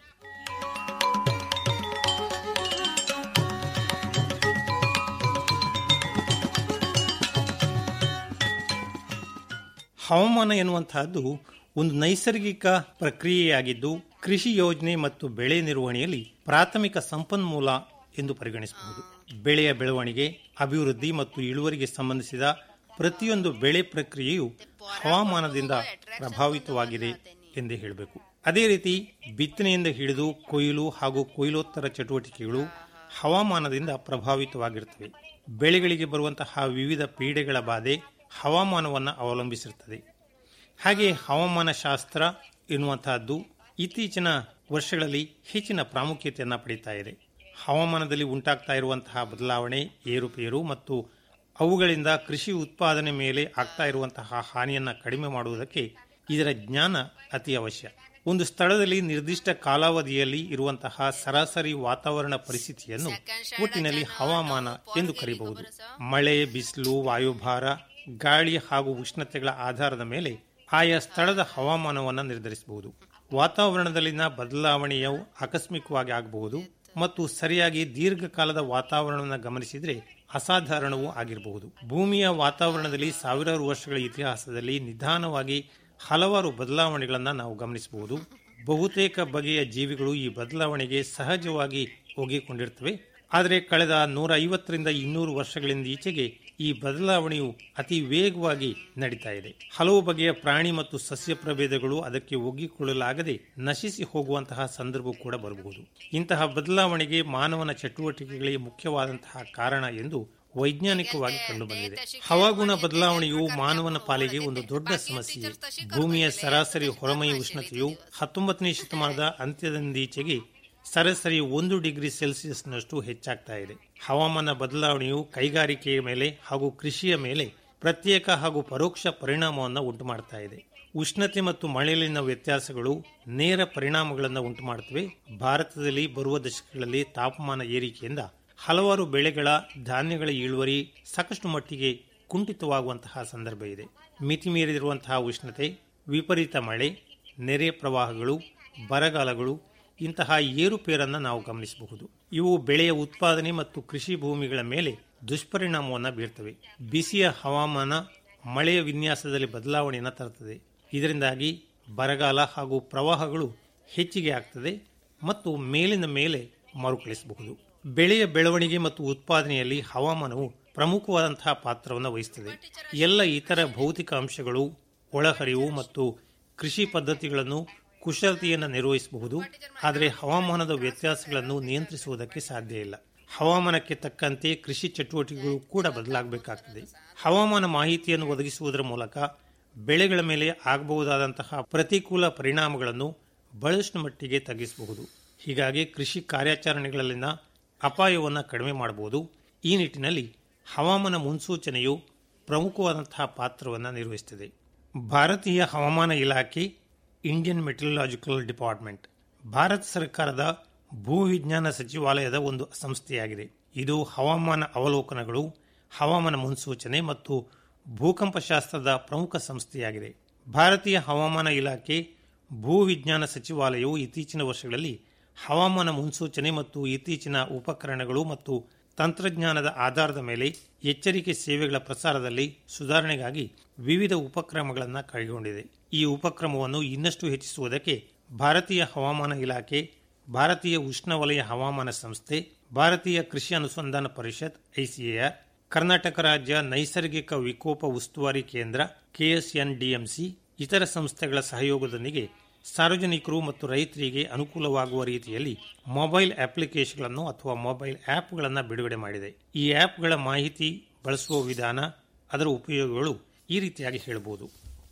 ಹವಾಮಾನ ಎನ್ನುವಂತಹದ್ದು ಒಂದು ನೈಸರ್ಗಿಕ ಪ್ರಕ್ರಿಯೆಯಾಗಿದ್ದು ಕೃಷಿ ಯೋಜನೆ ಮತ್ತು ಬೆಳೆ ನಿರ್ವಹಣೆಯಲ್ಲಿ ಪ್ರಾಥಮಿಕ ಸಂಪನ್ಮೂಲ ಎಂದು ಪರಿಗಣಿಸಬಹುದು ಬೆಳೆಯ ಬೆಳವಣಿಗೆ ಅಭಿವೃದ್ಧಿ ಮತ್ತು ಇಳುವರಿಗೆ ಸಂಬಂಧಿಸಿದ ಪ್ರತಿಯೊಂದು ಬೆಳೆ ಪ್ರಕ್ರಿಯೆಯು ಹವಾಮಾನದಿಂದ ಪ್ರಭಾವಿತವಾಗಿದೆ ಎಂದೇ ಹೇಳಬೇಕು ಅದೇ ರೀತಿ ಬಿತ್ತನೆಯಿಂದ ಹಿಡಿದು ಕೊಯ್ಲು ಹಾಗೂ ಕೊಯ್ಲೋತ್ತರ ಚಟುವಟಿಕೆಗಳು ಹವಾಮಾನದಿಂದ ಪ್ರಭಾವಿತವಾಗಿರುತ್ತವೆ ಬೆಳೆಗಳಿಗೆ ಬರುವಂತಹ ವಿವಿಧ ಪೀಡೆಗಳ ಬಾಧೆ ಹವಾಮಾನವನ್ನು ಅವಲಂಬಿಸಿರುತ್ತದೆ ಹಾಗೆ ಹವಾಮಾನ ಶಾಸ್ತ್ರ ಎನ್ನುವಂತಹದ್ದು ಇತ್ತೀಚಿನ ವರ್ಷಗಳಲ್ಲಿ ಹೆಚ್ಚಿನ ಪ್ರಾಮುಖ್ಯತೆಯನ್ನು ಪಡೀತಾ ಇದೆ ಹವಾಮಾನದಲ್ಲಿ ಉಂಟಾಗ್ತಾ ಇರುವಂತಹ ಬದಲಾವಣೆ ಏರುಪೇರು ಮತ್ತು ಅವುಗಳಿಂದ ಕೃಷಿ ಉತ್ಪಾದನೆ ಮೇಲೆ ಆಗ್ತಾ ಇರುವಂತಹ ಹಾನಿಯನ್ನು ಕಡಿಮೆ ಮಾಡುವುದಕ್ಕೆ ಇದರ ಜ್ಞಾನ ಅತಿ ಅವಶ್ಯ ಒಂದು ಸ್ಥಳದಲ್ಲಿ ನಿರ್ದಿಷ್ಟ ಕಾಲಾವಧಿಯಲ್ಲಿ ಇರುವಂತಹ ಸರಾಸರಿ ವಾತಾವರಣ ಪರಿಸ್ಥಿತಿಯನ್ನು ಒಟ್ಟಿನಲ್ಲಿ ಹವಾಮಾನ ಎಂದು ಕರೆಯಬಹುದು ಮಳೆ ಬಿಸಿಲು ವಾಯುಭಾರ ಗಾಳಿ ಹಾಗೂ ಉಷ್ಣತೆಗಳ ಆಧಾರದ ಮೇಲೆ ಆಯಾ ಸ್ಥಳದ ಹವಾಮಾನವನ್ನು ನಿರ್ಧರಿಸಬಹುದು ವಾತಾವರಣದಲ್ಲಿನ ಬದಲಾವಣೆಯು ಆಕಸ್ಮಿಕವಾಗಿ ಆಗಬಹುದು ಮತ್ತು ಸರಿಯಾಗಿ ದೀರ್ಘಕಾಲದ ವಾತಾವರಣವನ್ನು ಗಮನಿಸಿದರೆ ಅಸಾಧಾರಣವೂ ಆಗಿರಬಹುದು ಭೂಮಿಯ ವಾತಾವರಣದಲ್ಲಿ ಸಾವಿರಾರು ವರ್ಷಗಳ ಇತಿಹಾಸದಲ್ಲಿ ನಿಧಾನವಾಗಿ ಹಲವಾರು ಬದಲಾವಣೆಗಳನ್ನು ನಾವು ಗಮನಿಸಬಹುದು ಬಹುತೇಕ ಬಗೆಯ ಜೀವಿಗಳು ಈ ಬದಲಾವಣೆಗೆ ಸಹಜವಾಗಿ ಒಗ್ಗಿಕೊಂಡಿರ್ತವೆ ಆದರೆ ಕಳೆದ ನೂರ ಐವತ್ತರಿಂದ ಇನ್ನೂರು ವರ್ಷಗಳಿಂದ ಈಚೆಗೆ ಈ ಬದಲಾವಣೆಯು ಅತಿ ವೇಗವಾಗಿ ನಡೀತಾ ಇದೆ ಹಲವು ಬಗೆಯ ಪ್ರಾಣಿ ಮತ್ತು ಸಸ್ಯ ಪ್ರಭೇದಗಳು ಅದಕ್ಕೆ ಒಗ್ಗಿಕೊಳ್ಳಲಾಗದೆ ನಶಿಸಿ ಹೋಗುವಂತಹ ಸಂದರ್ಭ ಕೂಡ ಬರಬಹುದು ಇಂತಹ ಬದಲಾವಣೆಗೆ ಮಾನವನ ಚಟುವಟಿಕೆಗಳೇ ಮುಖ್ಯವಾದಂತಹ ಕಾರಣ ಎಂದು ವೈಜ್ಞಾನಿಕವಾಗಿ ಕಂಡುಬಂದಿದೆ ಹವಾಗುಣ ಬದಲಾವಣೆಯು ಮಾನವನ ಪಾಲಿಗೆ ಒಂದು ದೊಡ್ಡ ಸಮಸ್ಯೆ ಭೂಮಿಯ ಸರಾಸರಿ ಹೊರಮೈ ಉಷ್ಣತೆಯು ಹತ್ತೊಂಬತ್ತನೇ ಶತಮಾನದ ಅಂತ್ಯದಿಂದೀಚೆಗೆ ಸರಾಸರಿ ಒಂದು ಡಿಗ್ರಿ ಸೆಲ್ಸಿಯಸ್ನಷ್ಟು ಹೆಚ್ಚಾಗ್ತಾ ಇದೆ ಹವಾಮಾನ ಬದಲಾವಣೆಯು ಕೈಗಾರಿಕೆಯ ಮೇಲೆ ಹಾಗೂ ಕೃಷಿಯ ಮೇಲೆ ಪ್ರತ್ಯೇಕ ಹಾಗೂ ಪರೋಕ್ಷ ಪರಿಣಾಮವನ್ನು ಉಂಟು ಮಾಡ್ತಾ ಇದೆ ಉಷ್ಣತೆ ಮತ್ತು ಮಳೆಯಲ್ಲಿನ ವ್ಯತ್ಯಾಸಗಳು ನೇರ ಪರಿಣಾಮಗಳನ್ನು ಉಂಟು ಮಾಡುತ್ತವೆ ಭಾರತದಲ್ಲಿ ಬರುವ ದಶಕಗಳಲ್ಲಿ ತಾಪಮಾನ ಏರಿಕೆಯಿಂದ ಹಲವಾರು ಬೆಳೆಗಳ ಧಾನ್ಯಗಳ ಇಳುವರಿ ಸಾಕಷ್ಟು ಮಟ್ಟಿಗೆ ಕುಂಠಿತವಾಗುವಂತಹ ಸಂದರ್ಭ ಇದೆ ಮಿತಿ ಮೀರಿದಿರುವಂತಹ ಉಷ್ಣತೆ ವಿಪರೀತ ಮಳೆ ನೆರೆ ಪ್ರವಾಹಗಳು ಬರಗಾಲಗಳು ಇಂತಹ ಏರುಪೇರನ್ನು ನಾವು ಗಮನಿಸಬಹುದು ಇವು ಬೆಳೆಯ ಉತ್ಪಾದನೆ ಮತ್ತು ಕೃಷಿ ಭೂಮಿಗಳ ಮೇಲೆ ದುಷ್ಪರಿಣಾಮವನ್ನು ಬೀರ್ತವೆ ಬಿಸಿಯ ಹವಾಮಾನ ಮಳೆಯ ವಿನ್ಯಾಸದಲ್ಲಿ ಬದಲಾವಣೆಯನ್ನು ತರುತ್ತದೆ ಇದರಿಂದಾಗಿ ಬರಗಾಲ ಹಾಗೂ ಪ್ರವಾಹಗಳು ಹೆಚ್ಚಿಗೆ ಆಗ್ತದೆ ಮತ್ತು ಮೇಲಿನ ಮೇಲೆ ಮರುಕಳಿಸಬಹುದು ಬೆಳೆಯ ಬೆಳವಣಿಗೆ ಮತ್ತು ಉತ್ಪಾದನೆಯಲ್ಲಿ ಹವಾಮಾನವು ಪ್ರಮುಖವಾದಂತಹ ಪಾತ್ರವನ್ನು ವಹಿಸುತ್ತದೆ ಎಲ್ಲ ಇತರ ಭೌತಿಕ ಅಂಶಗಳು ಒಳಹರಿವು ಮತ್ತು ಕೃಷಿ ಪದ್ಧತಿಗಳನ್ನು ಕುಶಲತೆಯನ್ನು ನಿರ್ವಹಿಸಬಹುದು ಆದರೆ ಹವಾಮಾನದ ವ್ಯತ್ಯಾಸಗಳನ್ನು ನಿಯಂತ್ರಿಸುವುದಕ್ಕೆ ಸಾಧ್ಯ ಇಲ್ಲ ಹವಾಮಾನಕ್ಕೆ ತಕ್ಕಂತೆ ಕೃಷಿ ಚಟುವಟಿಕೆಗಳು ಕೂಡ ಬದಲಾಗಬೇಕಾಗ್ತದೆ ಹವಾಮಾನ ಮಾಹಿತಿಯನ್ನು ಒದಗಿಸುವುದರ ಮೂಲಕ ಬೆಳೆಗಳ ಮೇಲೆ ಆಗಬಹುದಾದಂತಹ ಪ್ರತಿಕೂಲ ಪರಿಣಾಮಗಳನ್ನು ಬಹಳಷ್ಟು ಮಟ್ಟಿಗೆ ತಗ್ಗಿಸಬಹುದು ಹೀಗಾಗಿ ಕೃಷಿ ಕಾರ್ಯಾಚರಣೆಗಳಲ್ಲಿನ ಅಪಾಯವನ್ನು ಕಡಿಮೆ ಮಾಡಬಹುದು ಈ ನಿಟ್ಟಿನಲ್ಲಿ ಹವಾಮಾನ ಮುನ್ಸೂಚನೆಯು ಪ್ರಮುಖವಾದಂತಹ ಪಾತ್ರವನ್ನು ನಿರ್ವಹಿಸುತ್ತದೆ ಭಾರತೀಯ ಹವಾಮಾನ ಇಲಾಖೆ ಇಂಡಿಯನ್ ಮೆಟೀರಿಯಲಾಜಿಕಲ್ ಡಿಪಾರ್ಟ್ಮೆಂಟ್ ಭಾರತ ಸರ್ಕಾರದ ಭೂವಿಜ್ಞಾನ ಸಚಿವಾಲಯದ ಒಂದು ಸಂಸ್ಥೆಯಾಗಿದೆ ಇದು ಹವಾಮಾನ ಅವಲೋಕನಗಳು ಹವಾಮಾನ ಮುನ್ಸೂಚನೆ ಮತ್ತು ಭೂಕಂಪಶಾಸ್ತ್ರದ ಪ್ರಮುಖ ಸಂಸ್ಥೆಯಾಗಿದೆ ಭಾರತೀಯ ಹವಾಮಾನ ಇಲಾಖೆ ಭೂವಿಜ್ಞಾನ ಸಚಿವಾಲಯವು ಇತ್ತೀಚಿನ ವರ್ಷಗಳಲ್ಲಿ ಹವಾಮಾನ ಮುನ್ಸೂಚನೆ ಮತ್ತು ಇತ್ತೀಚಿನ ಉಪಕರಣಗಳು ಮತ್ತು ತಂತ್ರಜ್ಞಾನದ ಆಧಾರದ ಮೇಲೆ ಎಚ್ಚರಿಕೆ ಸೇವೆಗಳ ಪ್ರಸಾರದಲ್ಲಿ ಸುಧಾರಣೆಗಾಗಿ ವಿವಿಧ ಉಪಕ್ರಮಗಳನ್ನು ಕೈಗೊಂಡಿದೆ ಈ ಉಪಕ್ರಮವನ್ನು ಇನ್ನಷ್ಟು ಹೆಚ್ಚಿಸುವುದಕ್ಕೆ ಭಾರತೀಯ ಹವಾಮಾನ ಇಲಾಖೆ ಭಾರತೀಯ ಉಷ್ಣವಲಯ ಹವಾಮಾನ ಸಂಸ್ಥೆ ಭಾರತೀಯ ಕೃಷಿ ಅನುಸಂಧಾನ ಪರಿಷತ್ ಐಸಿಎಆರ್ ಕರ್ನಾಟಕ ರಾಜ್ಯ ನೈಸರ್ಗಿಕ ವಿಕೋಪ ಉಸ್ತುವಾರಿ ಕೇಂದ್ರ ಕೆಎಸ್ಎನ್ಡಿಎಂಸಿ ಇತರ ಸಂಸ್ಥೆಗಳ ಸಹಯೋಗದೊಂದಿಗೆ ಸಾರ್ವಜನಿಕರು ಮತ್ತು ರೈತರಿಗೆ ಅನುಕೂಲವಾಗುವ ರೀತಿಯಲ್ಲಿ ಮೊಬೈಲ್ ಅಪ್ಲಿಕೇಶನ್ಗಳನ್ನು ಅಥವಾ ಮೊಬೈಲ್ ಆ್ಯಪ್ಗಳನ್ನು ಬಿಡುಗಡೆ ಮಾಡಿದೆ ಈ ಆ್ಯಪ್ಗಳ ಮಾಹಿತಿ ಬಳಸುವ ವಿಧಾನ ಅದರ ಉಪಯೋಗಗಳು ಈ ರೀತಿಯಾಗಿ ಹೇಳಬಹುದು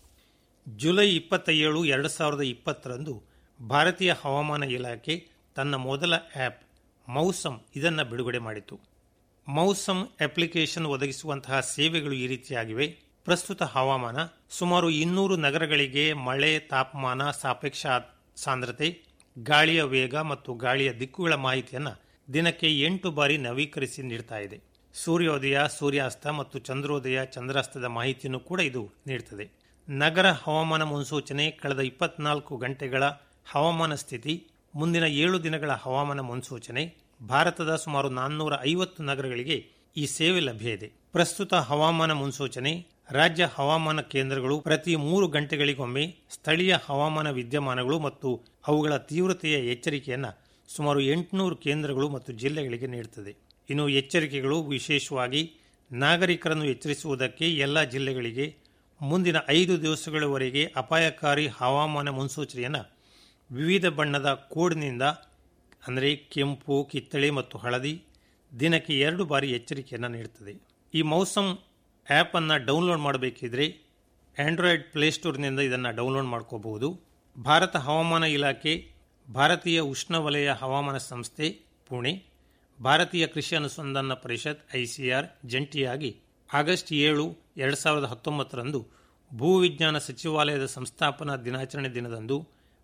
ಜುಲೈ ಇಪ್ಪತ್ತೇಳು ಎರಡು ಸಾವಿರದ ಇಪ್ಪತ್ತರಂದು ಭಾರತೀಯ ಹವಾಮಾನ ಇಲಾಖೆ ತನ್ನ ಮೊದಲ ಆ್ಯಪ್ ಮೌಸಮ್ ಇದನ್ನು ಬಿಡುಗಡೆ ಮಾಡಿತು ಮೌಸಮ್ ಅಪ್ಲಿಕೇಶನ್ ಒದಗಿಸುವಂತಹ ಸೇವೆಗಳು ಈ ರೀತಿಯಾಗಿವೆ ಪ್ರಸ್ತುತ ಹವಾಮಾನ ಸುಮಾರು ಇನ್ನೂರು ನಗರಗಳಿಗೆ ಮಳೆ ತಾಪಮಾನ ಸಾಪೇಕ್ಷ ಸಾಂದ್ರತೆ ಗಾಳಿಯ ವೇಗ ಮತ್ತು ಗಾಳಿಯ ದಿಕ್ಕುಗಳ ಮಾಹಿತಿಯನ್ನು ದಿನಕ್ಕೆ ಎಂಟು ಬಾರಿ ನವೀಕರಿಸಿ ನೀಡ್ತಾ ಇದೆ ಸೂರ್ಯೋದಯ ಸೂರ್ಯಾಸ್ತ ಮತ್ತು ಚಂದ್ರೋದಯ ಚಂದ್ರಾಸ್ತದ ಮಾಹಿತಿಯನ್ನು ಕೂಡ ಇದು ನೀಡುತ್ತದೆ ನಗರ ಹವಾಮಾನ ಮುನ್ಸೂಚನೆ ಕಳೆದ ಇಪ್ಪತ್ನಾಲ್ಕು ಗಂಟೆಗಳ ಹವಾಮಾನ ಸ್ಥಿತಿ ಮುಂದಿನ ಏಳು ದಿನಗಳ ಹವಾಮಾನ ಮುನ್ಸೂಚನೆ ಭಾರತದ ಸುಮಾರು ನಾನ್ನೂರ ಐವತ್ತು ನಗರಗಳಿಗೆ ಈ ಸೇವೆ ಲಭ್ಯ ಇದೆ ಪ್ರಸ್ತುತ ಹವಾಮಾನ ಮುನ್ಸೂಚನೆ ರಾಜ್ಯ ಹವಾಮಾನ ಕೇಂದ್ರಗಳು ಪ್ರತಿ ಮೂರು ಗಂಟೆಗಳಿಗೊಮ್ಮೆ ಸ್ಥಳೀಯ ಹವಾಮಾನ ವಿದ್ಯಮಾನಗಳು ಮತ್ತು ಅವುಗಳ ತೀವ್ರತೆಯ ಎಚ್ಚರಿಕೆಯನ್ನು ಸುಮಾರು ಎಂಟುನೂರು ಕೇಂದ್ರಗಳು ಮತ್ತು ಜಿಲ್ಲೆಗಳಿಗೆ ನೀಡುತ್ತದೆ ಇನ್ನು ಎಚ್ಚರಿಕೆಗಳು ವಿಶೇಷವಾಗಿ ನಾಗರಿಕರನ್ನು ಎಚ್ಚರಿಸುವುದಕ್ಕೆ ಎಲ್ಲ ಜಿಲ್ಲೆಗಳಿಗೆ ಮುಂದಿನ ಐದು ದಿವಸಗಳವರೆಗೆ ಅಪಾಯಕಾರಿ ಹವಾಮಾನ ಮುನ್ಸೂಚನೆಯನ್ನು ವಿವಿಧ ಬಣ್ಣದ ಕೋಡ್ನಿಂದ ಅಂದರೆ ಕೆಂಪು ಕಿತ್ತಳೆ ಮತ್ತು ಹಳದಿ ದಿನಕ್ಕೆ ಎರಡು ಬಾರಿ ಎಚ್ಚರಿಕೆಯನ್ನು ನೀಡುತ್ತದೆ ಈ ಮೌಸಮ್ ಆ್ಯಪನ್ನು ಡೌನ್ಲೋಡ್ ಮಾಡಬೇಕಿದ್ರೆ ಆಂಡ್ರಾಯ್ಡ್ ಪ್ಲೇಸ್ಟೋರ್ನಿಂದ ಇದನ್ನು ಡೌನ್ಲೋಡ್ ಮಾಡ್ಕೋಬಹುದು ಭಾರತ ಹವಾಮಾನ ಇಲಾಖೆ ಭಾರತೀಯ ಉಷ್ಣವಲಯ ಹವಾಮಾನ ಸಂಸ್ಥೆ ಪುಣೆ ಭಾರತೀಯ ಕೃಷಿ ಅನುಸಂಧಾನ ಪರಿಷತ್ ಐಸಿಆರ್ ಜಂಟಿಯಾಗಿ ಆಗಸ್ಟ್ ಏಳು ಎರಡು ಸಾವಿರದ ಹತ್ತೊಂಬತ್ತರಂದು ಭೂವಿಜ್ಞಾನ ಸಚಿವಾಲಯದ ಸಂಸ್ಥಾಪನಾ ದಿನಾಚರಣೆ ದಿನದಂದು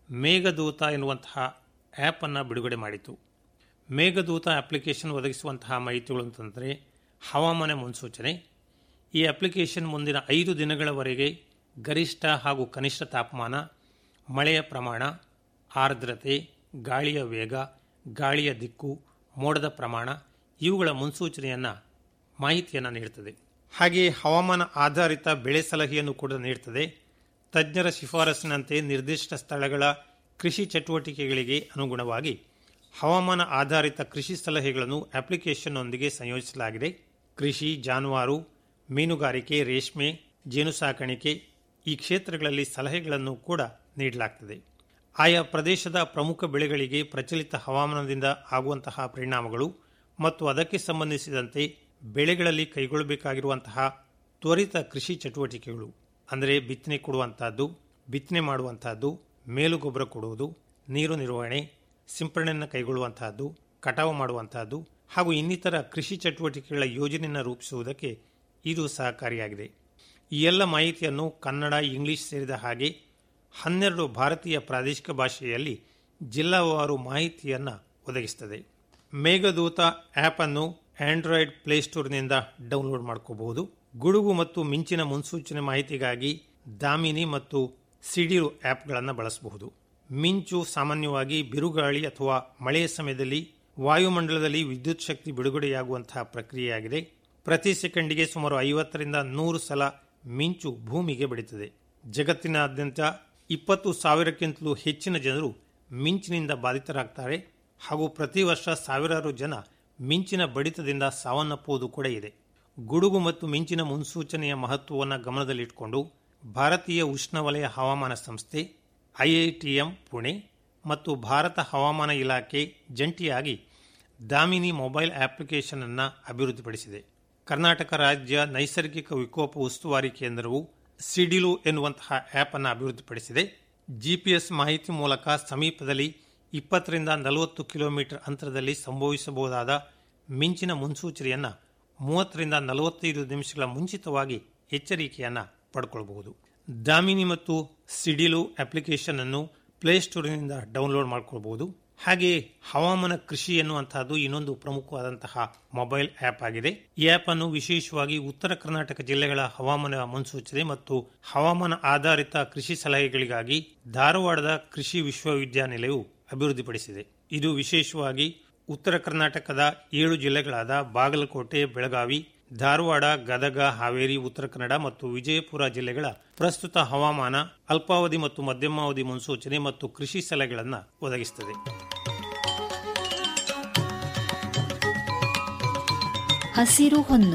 ಮೇಘದೂತ ಎನ್ನುವಂತಹ ಆ್ಯಪನ್ನು ಬಿಡುಗಡೆ ಮಾಡಿತು ಮೇಘದೂತ ಅಪ್ಲಿಕೇಶನ್ ಒದಗಿಸುವಂತಹ ಮಾಹಿತಿಗಳು ಅಂತಂದರೆ ಹವಾಮಾನ ಮುನ್ಸೂಚನೆ ಈ ಅಪ್ಲಿಕೇಶನ್ ಮುಂದಿನ ಐದು ದಿನಗಳವರೆಗೆ ಗರಿಷ್ಠ ಹಾಗೂ ಕನಿಷ್ಠ ತಾಪಮಾನ ಮಳೆಯ ಪ್ರಮಾಣ ಆರ್ದ್ರತೆ ಗಾಳಿಯ ವೇಗ ಗಾಳಿಯ ದಿಕ್ಕು ಮೋಡದ ಪ್ರಮಾಣ ಇವುಗಳ ಮುನ್ಸೂಚನೆಯನ್ನು ಮಾಹಿತಿಯನ್ನು ನೀಡುತ್ತದೆ ಹಾಗೆಯೇ ಹವಾಮಾನ ಆಧಾರಿತ ಬೆಳೆ ಸಲಹೆಯನ್ನು ಕೂಡ ನೀಡುತ್ತದೆ ತಜ್ಞರ ಶಿಫಾರಸಿನಂತೆ ನಿರ್ದಿಷ್ಟ ಸ್ಥಳಗಳ ಕೃಷಿ ಚಟುವಟಿಕೆಗಳಿಗೆ ಅನುಗುಣವಾಗಿ ಹವಾಮಾನ ಆಧಾರಿತ ಕೃಷಿ ಸಲಹೆಗಳನ್ನು ಅಪ್ಲಿಕೇಶನ್ನೊಂದಿಗೆ ಸಂಯೋಜಿಸಲಾಗಿದೆ ಕೃಷಿ ಜಾನುವಾರು ಮೀನುಗಾರಿಕೆ ರೇಷ್ಮೆ ಜೇನು ಸಾಕಾಣಿಕೆ ಈ ಕ್ಷೇತ್ರಗಳಲ್ಲಿ ಸಲಹೆಗಳನ್ನು ಕೂಡ ನೀಡಲಾಗ್ತದೆ ಆಯಾ ಪ್ರದೇಶದ ಪ್ರಮುಖ ಬೆಳೆಗಳಿಗೆ ಪ್ರಚಲಿತ ಹವಾಮಾನದಿಂದ ಆಗುವಂತಹ ಪರಿಣಾಮಗಳು ಮತ್ತು ಅದಕ್ಕೆ ಸಂಬಂಧಿಸಿದಂತೆ ಬೆಳೆಗಳಲ್ಲಿ ಕೈಗೊಳ್ಳಬೇಕಾಗಿರುವಂತಹ ತ್ವರಿತ ಕೃಷಿ ಚಟುವಟಿಕೆಗಳು ಅಂದರೆ ಬಿತ್ತನೆ ಕೊಡುವಂತಹದ್ದು ಬಿತ್ತನೆ ಮಾಡುವಂತಹದ್ದು ಮೇಲುಗೊಬ್ಬರ ಕೊಡುವುದು ನೀರು ನಿರ್ವಹಣೆ ಸಿಂಪರಣೆಯನ್ನು ಕೈಗೊಳ್ಳುವಂತಹದ್ದು ಕಟಾವು ಮಾಡುವಂತಹದ್ದು ಹಾಗೂ ಇನ್ನಿತರ ಕೃಷಿ ಚಟುವಟಿಕೆಗಳ ಯೋಜನೆಯನ್ನು ರೂಪಿಸುವುದಕ್ಕೆ ಇದು ಸಹಕಾರಿಯಾಗಿದೆ ಈ ಎಲ್ಲ ಮಾಹಿತಿಯನ್ನು ಕನ್ನಡ ಇಂಗ್ಲಿಷ್ ಸೇರಿದ ಹಾಗೆ ಹನ್ನೆರಡು ಭಾರತೀಯ ಪ್ರಾದೇಶಿಕ ಭಾಷೆಯಲ್ಲಿ ಜಿಲ್ಲಾವಾರು ಮಾಹಿತಿಯನ್ನು ಒದಗಿಸುತ್ತದೆ ಮೇಘದೂತ ಆ್ಯಪ್ ಅನ್ನು ಆಂಡ್ರಾಯ್ಡ್ ಪ್ಲೇಸ್ಟೋರ್ನಿಂದ ಡೌನ್ಲೋಡ್ ಮಾಡ್ಕೋಬಹುದು ಗುಡುಗು ಮತ್ತು ಮಿಂಚಿನ ಮುನ್ಸೂಚನೆ ಮಾಹಿತಿಗಾಗಿ ದಾಮಿನಿ ಮತ್ತು ಸಿಡಿರು ಆ್ಯಪ್ಗಳನ್ನು ಬಳಸಬಹುದು ಮಿಂಚು ಸಾಮಾನ್ಯವಾಗಿ ಬಿರುಗಾಳಿ ಅಥವಾ ಮಳೆಯ ಸಮಯದಲ್ಲಿ ವಾಯುಮಂಡಲದಲ್ಲಿ ವಿದ್ಯುತ್ ಶಕ್ತಿ ಬಿಡುಗಡೆಯಾಗುವಂತಹ ಪ್ರಕ್ರಿಯೆಯಾಗಿದೆ ಪ್ರತಿ ಸೆಕೆಂಡಿಗೆ ಸುಮಾರು ಐವತ್ತರಿಂದ ನೂರು ಸಲ ಮಿಂಚು ಭೂಮಿಗೆ ಬಡಿತದೆ ಜಗತ್ತಿನಾದ್ಯಂತ ಇಪ್ಪತ್ತು ಸಾವಿರಕ್ಕಿಂತಲೂ ಹೆಚ್ಚಿನ ಜನರು ಮಿಂಚಿನಿಂದ ಬಾಧಿತರಾಗ್ತಾರೆ ಹಾಗೂ ಪ್ರತಿ ವರ್ಷ ಸಾವಿರಾರು ಜನ ಮಿಂಚಿನ ಬಡಿತದಿಂದ ಸಾವನ್ನಪ್ಪುವುದು ಕೂಡ ಇದೆ ಗುಡುಗು ಮತ್ತು ಮಿಂಚಿನ ಮುನ್ಸೂಚನೆಯ ಮಹತ್ವವನ್ನು ಗಮನದಲ್ಲಿಟ್ಟುಕೊಂಡು ಭಾರತೀಯ ಉಷ್ಣವಲಯ ಹವಾಮಾನ ಸಂಸ್ಥೆ ಐಐಟಿಎಂ ಪುಣೆ ಮತ್ತು ಭಾರತ ಹವಾಮಾನ ಇಲಾಖೆ ಜಂಟಿಯಾಗಿ ದಾಮಿನಿ ಮೊಬೈಲ್ ಅಪ್ಲಿಕೇಶನ್ ಅನ್ನು ಅಭಿವೃದ್ಧಿಪಡಿಸಿದೆ ಕರ್ನಾಟಕ ರಾಜ್ಯ ನೈಸರ್ಗಿಕ ವಿಕೋಪ ಉಸ್ತುವಾರಿ ಕೇಂದ್ರವು ಸಿಡಿಲು ಎನ್ನುವಂತಹ ಆ್ಯಪ್ ಅನ್ನು ಅಭಿವೃದ್ಧಿಪಡಿಸಿದೆ ಜಿಪಿಎಸ್ ಮಾಹಿತಿ ಮೂಲಕ ಸಮೀಪದಲ್ಲಿ ಇಪ್ಪತ್ತರಿಂದ ನಲವತ್ತು ಕಿಲೋಮೀಟರ್ ಅಂತರದಲ್ಲಿ ಸಂಭವಿಸಬಹುದಾದ ಮಿಂಚಿನ ಮುನ್ಸೂಚನೆಯನ್ನು ಮೂವತ್ತರಿಂದ ನಲವತ್ತೈದು ನಿಮಿಷಗಳ ಮುಂಚಿತವಾಗಿ ಎಚ್ಚರಿಕೆಯನ್ನು ಪಡ್ಕೊಳ್ಬಹುದು ದಾಮಿನಿ ಮತ್ತು ಸಿಡಿಲು ಅಪ್ಲಿಕೇಶನ್ ಅನ್ನು ಪ್ಲೇಸ್ಟೋರ್ನಿಂದ ಡೌನ್ಲೋಡ್ ಮಾಡ್ಕೊಳ್ಬಹುದು ಹಾಗೆಯೇ ಹವಾಮಾನ ಕೃಷಿ ಎನ್ನುವಂತಹದ್ದು ಇನ್ನೊಂದು ಪ್ರಮುಖವಾದಂತಹ ಮೊಬೈಲ್ ಆಪ್ ಆಗಿದೆ ಈ ಆಪ್ ಅನ್ನು ವಿಶೇಷವಾಗಿ ಉತ್ತರ ಕರ್ನಾಟಕ ಜಿಲ್ಲೆಗಳ ಹವಾಮಾನ ಮುನ್ಸೂಚನೆ ಮತ್ತು ಹವಾಮಾನ ಆಧಾರಿತ ಕೃಷಿ ಸಲಹೆಗಳಿಗಾಗಿ ಧಾರವಾಡದ ಕೃಷಿ ವಿಶ್ವವಿದ್ಯಾನಿಲಯವು ಅಭಿವೃದ್ಧಿಪಡಿಸಿದೆ ಇದು ವಿಶೇಷವಾಗಿ ಉತ್ತರ ಕರ್ನಾಟಕದ ಏಳು ಜಿಲ್ಲೆಗಳಾದ ಬಾಗಲಕೋಟೆ ಬೆಳಗಾವಿ ಧಾರವಾಡ ಗದಗ ಹಾವೇರಿ ಉತ್ತರ ಕನ್ನಡ ಮತ್ತು ವಿಜಯಪುರ ಜಿಲ್ಲೆಗಳ ಪ್ರಸ್ತುತ ಹವಾಮಾನ ಅಲ್ಪಾವಧಿ ಮತ್ತು ಮಧ್ಯಮಾವಧಿ ಮುನ್ಸೂಚನೆ ಮತ್ತು ಕೃಷಿ ಸಲಹೆಗಳನ್ನು ಒದಗಿಸುತ್ತದೆ ಹಸಿರು ಹೊನ್ನು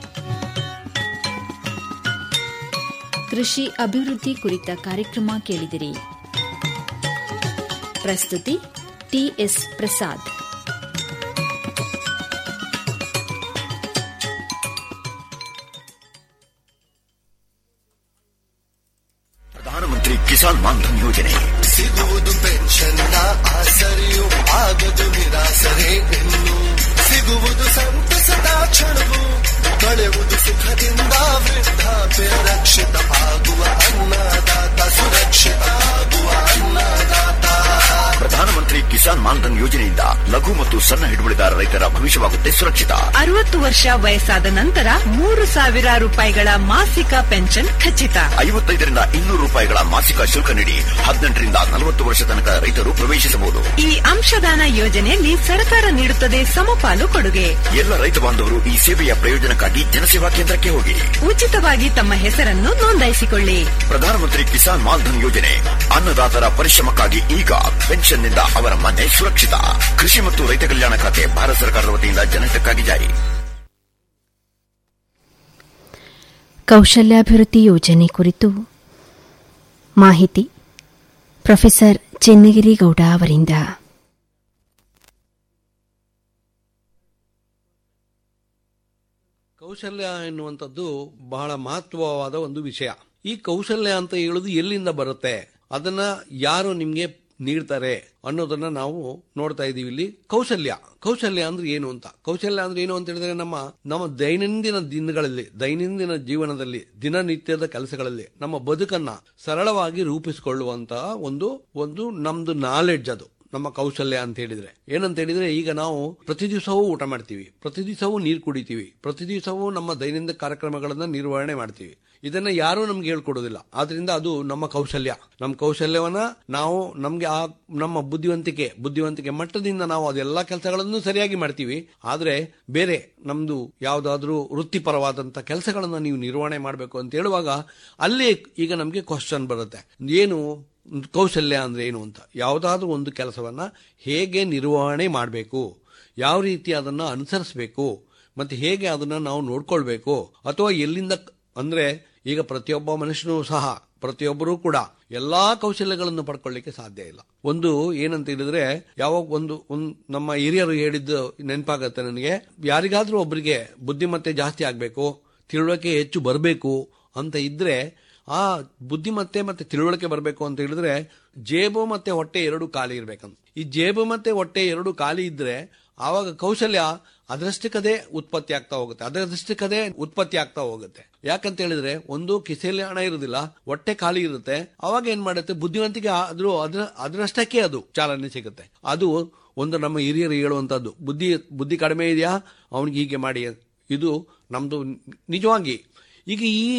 ಕೃಷಿ ಅಭಿವೃದ್ಧಿ ಕುರಿತ ಕಾರ್ಯಕ್ರಮ ಕೇಳಿದಿರಿ ಪ್ರಸ್ತುತಿ ಟಿಎಸ್ ಪ್ರಸಾದ್ ಪ್ರಧಾನಮಂತ್ರಿ ಕಿಸಾನ್ ಮಾನ್ಧನ್ ಯೋಜನೆ ಸಿಗುವುದು ಪೆನ್ಷನ್ನ ಆಸರೆಯು ಆಗದು ನಿರಾಸರೆ ಇನ್ನು ಸಿಗುವುದು ಸಂತಸದ ಕ್ಷಣವು ಕಳೆಯುವುದು ಸುಖದಿಂದ ವೃದ್ಧಾಪ್ಯ ರಕ್ಷಿತ ಆಗುವ ಅನ್ನದಾತ ಸುರಕ್ಷಿತ ಆಗುವ ಅನ್ನದಾತ ಪ್ರಧಾನಮಂತ್ರಿ ಕಿಸಾನ್ ಮಾನ್ಧನ್ ಯೋಜನೆಯಿಂದ ಲಘು ಮತ್ತು ಸಣ್ಣ ಹಿಡುವಳಿದಾರ ರೈತರ ಭವಿಷ್ಯವಾಗುತ್ತೆ ಸುರಕ್ಷಿತ ಅರವತ್ತು ವರ್ಷ ವಯಸ್ಸಾದ ನಂತರ ಮೂರು ಸಾವಿರ ರೂಪಾಯಿಗಳ ಮಾಸಿಕ ಪೆನ್ಷನ್ ಖಚಿತ ಐವತ್ತೈದರಿಂದ ಇನ್ನೂರು ರೂಪಾಯಿಗಳ ಮಾಸಿಕ ಶುಲ್ಕ ನೀಡಿ ಹದಿನೆಂಟರಿಂದ ನಲವತ್ತು ವರ್ಷ ತನಕ ರೈತರು ಪ್ರವೇಶಿಸಬಹುದು ಈ ಅಂಶದಾನ ಯೋಜನೆಯಲ್ಲಿ ಸರ್ಕಾರ ನೀಡುತ್ತದೆ ಸಮಪಾಲು ಕೊಡುಗೆ ಎಲ್ಲ ರೈತ ಬಾಂಧವರು ಈ ಸೇವೆಯ ಪ್ರಯೋಜನಕ್ಕಾಗಿ ಜನಸೇವಾ ಕೇಂದ್ರಕ್ಕೆ ಹೋಗಿ ಉಚಿತವಾಗಿ ತಮ್ಮ ಹೆಸರನ್ನು ನೋಂದಾಯಿಸಿಕೊಳ್ಳಿ ಪ್ರಧಾನಮಂತ್ರಿ ಕಿಸಾನ್ ಮಾನ್ಧನ್ ಯೋಜನೆ ಅನ್ನದಾತರ ಪರಿಶ್ರಮಕ್ಕಾಗಿ ಈಗ ಪೆನ್ಷನ್ನಿಂದ ಅವರ ಮನೆ ಸುರಕ್ಷಿತ ಕೃಷಿ ಮತ್ತು ರೈತ ಕಲ್ಯಾಣ ಖಾತೆ ಭಾರತ ಸರ್ಕಾರದ ವತಿಯಿಂದ ಜನಹಿತಕ್ಕಾಗಿ ಜಾರಿ ಕೌಶಲ್ಯಾಭಿವೃದ್ಧಿ ಯೋಜನೆ ಕುರಿತು ಮಾಹಿತಿ ಪ್ರೊಫೆಸರ್ ಚೆನ್ನಗಿರಿ ಗೌಡ ಅವರಿಂದ ಕೌಶಲ್ಯ ಎನ್ನುವಂಥದ್ದು ಬಹಳ ಮಹತ್ವವಾದ ಒಂದು ವಿಷಯ ಈ ಕೌಶಲ್ಯ ಅಂತ ಹೇಳುದು ಎಲ್ಲಿಂದ ಬರುತ್ತೆ ಅದನ್ನ ಯಾರು ನಿಮ್ಗೆ ನೀಡ್ತಾರೆ ಅನ್ನೋದನ್ನ ನಾವು ನೋಡ್ತಾ ಇದೀವಿ ಇಲ್ಲಿ ಕೌಶಲ್ಯ ಕೌಶಲ್ಯ ಅಂದ್ರೆ ಏನು ಅಂತ ಕೌಶಲ್ಯ ಅಂದ್ರೆ ಏನು ಅಂತ ಹೇಳಿದ್ರೆ ನಮ್ಮ ನಮ್ಮ ದೈನಂದಿನ ದಿನಗಳಲ್ಲಿ ದೈನಂದಿನ ಜೀವನದಲ್ಲಿ ದಿನನಿತ್ಯದ ಕೆಲಸಗಳಲ್ಲಿ ನಮ್ಮ ಬದುಕನ್ನ ಸರಳವಾಗಿ ರೂಪಿಸಿಕೊಳ್ಳುವಂತಹ ಒಂದು ಒಂದು ನಮ್ದು ನಾಲೆಡ್ಜ್ ಅದು ನಮ್ಮ ಕೌಶಲ್ಯ ಅಂತ ಹೇಳಿದ್ರೆ ಏನಂತ ಹೇಳಿದ್ರೆ ಈಗ ನಾವು ಪ್ರತಿ ದಿವಸವೂ ಊಟ ಮಾಡ್ತೀವಿ ಪ್ರತಿ ದಿವಸವೂ ನೀರು ಕುಡಿತೀವಿ ಪ್ರತಿ ದಿವಸವೂ ನಮ್ಮ ದೈನಂದಿನ ಕಾರ್ಯಕ್ರಮಗಳನ್ನ ನಿರ್ವಹಣೆ ಮಾಡ್ತೀವಿ ಇದನ್ನ ಯಾರೂ ನಮ್ಗೆ ಹೇಳ್ಕೊಡೋದಿಲ್ಲ ಆದ್ರಿಂದ ಅದು ನಮ್ಮ ಕೌಶಲ್ಯ ನಮ್ಮ ಕೌಶಲ್ಯವನ್ನ ನಾವು ನಮ್ಗೆ ಆ ನಮ್ಮ ಬುದ್ಧಿವಂತಿಕೆ ಬುದ್ಧಿವಂತಿಕೆ ಮಟ್ಟದಿಂದ ನಾವು ಅದೆಲ್ಲ ಕೆಲಸಗಳನ್ನು ಸರಿಯಾಗಿ ಮಾಡ್ತೀವಿ ಆದ್ರೆ ಬೇರೆ ನಮ್ದು ಯಾವ್ದಾದ್ರೂ ವೃತ್ತಿಪರವಾದಂತ ಕೆಲಸಗಳನ್ನ ನೀವು ನಿರ್ವಹಣೆ ಮಾಡಬೇಕು ಅಂತ ಹೇಳುವಾಗ ಅಲ್ಲೇ ಈಗ ನಮ್ಗೆ ಕ್ವಶನ್ ಬರುತ್ತೆ ಏನು ಕೌಶಲ್ಯ ಅಂದ್ರೆ ಏನು ಅಂತ ಯಾವುದಾದ್ರೂ ಒಂದು ಕೆಲಸವನ್ನ ಹೇಗೆ ನಿರ್ವಹಣೆ ಮಾಡಬೇಕು ಯಾವ ರೀತಿ ಅದನ್ನ ಅನುಸರಿಸಬೇಕು ಮತ್ತೆ ಹೇಗೆ ಅದನ್ನ ನಾವು ನೋಡ್ಕೊಳ್ಬೇಕು ಅಥವಾ ಎಲ್ಲಿಂದ ಅಂದ್ರೆ ಈಗ ಪ್ರತಿಯೊಬ್ಬ ಮನುಷ್ಯನೂ ಸಹ ಪ್ರತಿಯೊಬ್ಬರೂ ಕೂಡ ಎಲ್ಲಾ ಕೌಶಲ್ಯಗಳನ್ನು ಪಡ್ಕೊಳ್ಳಿಕ್ಕೆ ಸಾಧ್ಯ ಇಲ್ಲ ಒಂದು ಏನಂತ ಹೇಳಿದ್ರೆ ಯಾವಾಗ ಒಂದು ಒಂದು ನಮ್ಮ ಹಿರಿಯರು ಹೇಳಿದ್ದು ನೆನಪಾಗತ್ತೆ ನನಗೆ ಯಾರಿಗಾದ್ರೂ ಒಬ್ಬರಿಗೆ ಬುದ್ಧಿಮತ್ತೆ ಜಾಸ್ತಿ ಆಗ್ಬೇಕು ತಿಳುವಳಿಕೆ ಹೆಚ್ಚು ಬರಬೇಕು ಅಂತ ಇದ್ರೆ ಆ ಬುದ್ಧಿಮತ್ತೆ ಮತ್ತೆ ತಿಳುವಳಿಕೆ ಬರಬೇಕು ಅಂತ ಹೇಳಿದ್ರೆ ಜೇಬು ಮತ್ತೆ ಹೊಟ್ಟೆ ಎರಡು ಖಾಲಿ ಇರ್ಬೇಕಂತ ಈ ಜೇಬು ಮತ್ತೆ ಹೊಟ್ಟೆ ಎರಡು ಖಾಲಿ ಇದ್ರೆ ಆವಾಗ ಕೌಶಲ್ಯ ಅದರಷ್ಟಕ್ಕದೇ ಉತ್ಪತ್ತಿ ಆಗ್ತಾ ಹೋಗುತ್ತೆ ಅದರಷ್ಟಕ್ಕದೇ ಉತ್ಪತ್ತಿ ಆಗ್ತಾ ಹೋಗುತ್ತೆ ಯಾಕಂತ ಹೇಳಿದ್ರೆ ಒಂದು ಕಿಸೆಯಲ್ಲಿ ಹಣ ಇರುವುದಿಲ್ಲ ಹೊಟ್ಟೆ ಖಾಲಿ ಇರುತ್ತೆ ಅವಾಗ ಏನ್ ಮಾಡುತ್ತೆ ಬುದ್ಧಿವಂತಿಕೆ ಆದ್ರೂ ಅದ್ರ ಅದರಷ್ಟಕ್ಕೆ ಅದು ಚಾಲನೆ ಸಿಗುತ್ತೆ ಅದು ಒಂದು ನಮ್ಮ ಹಿರಿಯರು ಹೇಳುವಂತದ್ದು ಬುದ್ಧಿ ಬುದ್ಧಿ ಕಡಿಮೆ ಇದೆಯಾ ಅವನಿಗೆ ಹೀಗೆ ಮಾಡಿ ಇದು ನಮ್ದು ನಿಜವಾಗಿ ಈಗ ಈ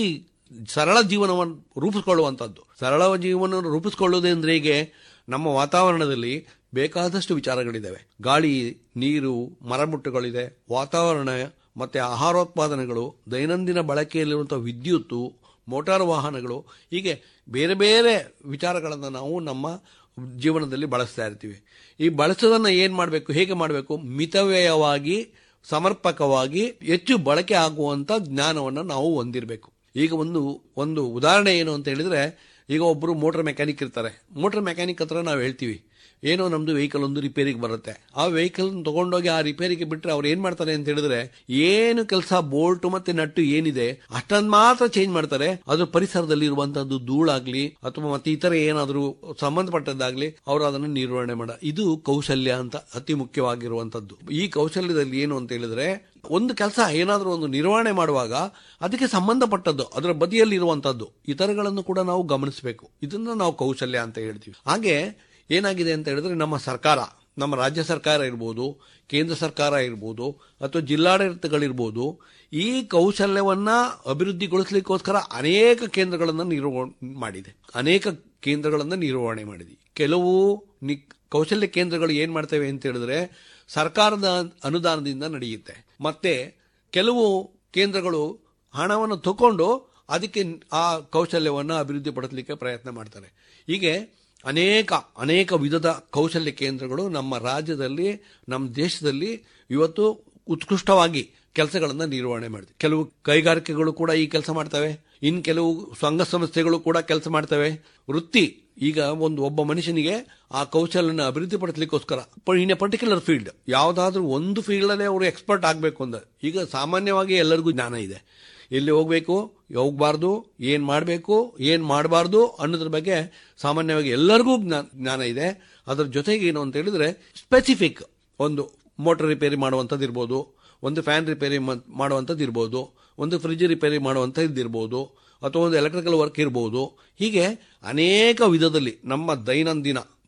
ಸರಳ ಜೀವನವನ್ನು ರೂಪಿಸ್ಕೊಳ್ಳುವಂಥದ್ದು ಸರಳ ಜೀವನವನ್ನು ರೂಪಿಸ್ಕೊಳ್ಳೋದಂದ್ರೆ ಹೀಗೆ ನಮ್ಮ ವಾತಾವರಣದಲ್ಲಿ ಬೇಕಾದಷ್ಟು ವಿಚಾರಗಳಿದ್ದಾವೆ ಗಾಳಿ ನೀರು ಮರಮುಟ್ಟುಗಳಿದೆ ವಾತಾವರಣ ಮತ್ತೆ ಆಹಾರೋತ್ಪಾದನೆಗಳು ದೈನಂದಿನ ಬಳಕೆಯಲ್ಲಿರುವಂತಹ ವಿದ್ಯುತ್ತು ಮೋಟಾರ್ ವಾಹನಗಳು ಹೀಗೆ ಬೇರೆ ಬೇರೆ ವಿಚಾರಗಳನ್ನು ನಾವು ನಮ್ಮ ಜೀವನದಲ್ಲಿ ಬಳಸ್ತಾ ಇರ್ತೀವಿ ಈ ಬಳಸೋದನ್ನ ಏನ್ ಮಾಡಬೇಕು ಹೇಗೆ ಮಾಡಬೇಕು ಮಿತವ್ಯಯವಾಗಿ ಸಮರ್ಪಕವಾಗಿ ಹೆಚ್ಚು ಬಳಕೆ ಆಗುವಂತ ಜ್ಞಾನವನ್ನು ನಾವು ಹೊಂದಿರಬೇಕು ಈಗ ಒಂದು ಒಂದು ಉದಾಹರಣೆ ಏನು ಅಂತ ಹೇಳಿದ್ರೆ ಈಗ ಒಬ್ಬರು ಮೋಟರ್ ಮೆಕ್ಯಾನಿಕ್ ಇರ್ತಾರೆ ಮೋಟರ್ ಮೆಕ್ಯಾನಿಕ್ ಹತ್ರ ನಾವು ಹೇಳ್ತೀವಿ ಏನೋ ನಮ್ದು ವೆಹಿಕಲ್ ಒಂದು ರಿಪೇರಿಗೆ ಬರುತ್ತೆ ಆ ವೆಹಿಕಲ್ ತಗೊಂಡೋಗಿ ಆ ರಿಪೇರಿಗೆ ಬಿಟ್ರೆ ಅವ್ರು ಏನ್ ಮಾಡ್ತಾರೆ ಅಂತ ಹೇಳಿದ್ರೆ ಏನು ಕೆಲಸ ಬೋಲ್ಟ್ ಮತ್ತೆ ನಟ್ಟು ಏನಿದೆ ಅಷ್ಟೊಂದು ಮಾತ್ರ ಚೇಂಜ್ ಮಾಡ್ತಾರೆ ಅದು ಪರಿಸರದಲ್ಲಿ ಇರುವಂತದ್ದು ಧೂಳಾಗ್ಲಿ ಅಥವಾ ಮತ್ತೆ ಇತರ ಏನಾದರೂ ಸಂಬಂಧಪಟ್ಟದ್ದಾಗ್ಲಿ ಅವರು ಅದನ್ನು ನಿರ್ವಹಣೆ ಮಾಡ ಇದು ಕೌಶಲ್ಯ ಅಂತ ಅತಿ ಮುಖ್ಯವಾಗಿರುವಂತದ್ದು ಈ ಕೌಶಲ್ಯದಲ್ಲಿ ಏನು ಅಂತ ಹೇಳಿದ್ರೆ ಒಂದು ಕೆಲಸ ಏನಾದರೂ ಒಂದು ನಿರ್ವಹಣೆ ಮಾಡುವಾಗ ಅದಕ್ಕೆ ಸಂಬಂಧಪಟ್ಟದ್ದು ಅದರ ಬದಿಯಲ್ಲಿ ಇರುವಂತದ್ದು ಇತರಗಳನ್ನು ಕೂಡ ನಾವು ಗಮನಿಸಬೇಕು ಇದನ್ನ ನಾವು ಕೌಶಲ್ಯ ಅಂತ ಹೇಳ್ತೀವಿ ಹಾಗೆ ಏನಾಗಿದೆ ಅಂತ ಹೇಳಿದ್ರೆ ನಮ್ಮ ಸರ್ಕಾರ ನಮ್ಮ ರಾಜ್ಯ ಸರ್ಕಾರ ಇರ್ಬೋದು ಕೇಂದ್ರ ಸರ್ಕಾರ ಇರ್ಬೋದು ಅಥವಾ ಜಿಲ್ಲಾಡಳಿತಗಳಿರ್ಬೋದು ಈ ಕೌಶಲ್ಯವನ್ನ ಅಭಿವೃದ್ಧಿಗೊಳಿಸಲಿಕ್ಕೋಸ್ಕರ ಅನೇಕ ಕೇಂದ್ರಗಳನ್ನು ನಿರ್ವಹಣೆ ಮಾಡಿದೆ ಅನೇಕ ಕೇಂದ್ರಗಳನ್ನು ನಿರ್ವಹಣೆ ಮಾಡಿದೆ ಕೆಲವು ನಿ- ಕೌಶಲ್ಯ ಕೇಂದ್ರಗಳು ಏನ್ ಮಾಡ್ತೇವೆ ಅಂತ ಹೇಳಿದ್ರೆ ಸರ್ಕಾರದ ಅನುದಾನದಿಂದ ನಡೆಯುತ್ತೆ ಮತ್ತೆ ಕೆಲವು ಕೇಂದ್ರಗಳು ಹಣವನ್ನು ತಕೊಂಡು ಅದಕ್ಕೆ ಆ ಕೌಶಲ್ಯವನ್ನು ಅಭಿವೃದ್ಧಿಪಡಿಸಲಿಕ್ಕೆ ಪ್ರಯತ್ನ ಮಾಡ್ತಾರೆ ಹೀಗೆ ಅನೇಕ ಅನೇಕ ವಿಧದ ಕೌಶಲ್ಯ ಕೇಂದ್ರಗಳು ನಮ್ಮ ರಾಜ್ಯದಲ್ಲಿ ನಮ್ಮ ದೇಶದಲ್ಲಿ ಇವತ್ತು ಉತ್ಕೃಷ್ಟವಾಗಿ ಕೆಲಸಗಳನ್ನು ನಿರ್ವಹಣೆ ಮಾಡಿದೆ ಕೆಲವು ಕೈಗಾರಿಕೆಗಳು ಕೂಡ ಈ ಕೆಲಸ ಮಾಡ್ತವೆ ಇನ್ ಕೆಲವು ಸಂಘ ಸಂಸ್ಥೆಗಳು ಕೂಡ ಕೆಲಸ ಮಾಡ್ತವೆ ವೃತ್ತಿ ಈಗ ಒಂದು ಒಬ್ಬ ಮನುಷ್ಯನಿಗೆ ಆ ಕೌಶಲ್ಯನ ಅಭಿವೃದ್ಧಿಪಡಿಸಲಿಕ್ಕೋಸ್ಕರ ಇನ್ ಎ ಪರ್ಟಿಕ್ಯುಲರ್ ಫೀಲ್ಡ್ ಯಾವುದಾದ್ರೂ ಒಂದು ಫೀಲ್ಡ್ ಅಲ್ಲೇ ಅವರು ಎಕ್ಸ್ಪರ್ಟ್ ಆಗಬೇಕು ಅಂತ ಈಗ ಸಾಮಾನ್ಯವಾಗಿ ಎಲ್ಲರಿಗೂ ಜ್ಞಾನ ಇದೆ ಎಲ್ಲಿ ಹೋಗ್ಬೇಕು ಹೋಗ್ಬಾರ್ದು ಏನ್ ಮಾಡಬೇಕು ಏನ್ ಮಾಡಬಾರ್ದು ಅನ್ನೋದ್ರ ಬಗ್ಗೆ ಸಾಮಾನ್ಯವಾಗಿ ಎಲ್ಲರಿಗೂ ಜ್ಞಾ- ಜ್ಞಾನ ಇದೆ ಅದರ ಜೊತೆಗೆ ಏನು ಅಂತ ಹೇಳಿದ್ರೆ ಸ್ಪೆಸಿಫಿಕ್ ಒಂದು ಮೋಟರ್ ರಿಪೇರಿ ಮಾಡುವಂಥದ್ದು ಇರ್ಬೋದು ಒಂದು ಫ್ಯಾನ್ ರಿಪೇರಿ ಮ- ಮಾಡುವಂಥದ್ದು ಇರ್ಬೋದು ಒಂದು ಫ್ರಿಜ್ ರಿಪೇರಿ ಮಾಡುವಂಥದ್ದು ಇರ್ಬೋದು ಅಥವಾ ಒಂದು ಎಲೆಕ್ಟ್ರಿಕಲ್ ವರ್ಕ್ ಇರ್ಬೋದು ಹೀಗೆ ಅನೇಕ ವಿಧದಲ್ಲಿ ನಮ್ಮ ದೈನಂದಿನ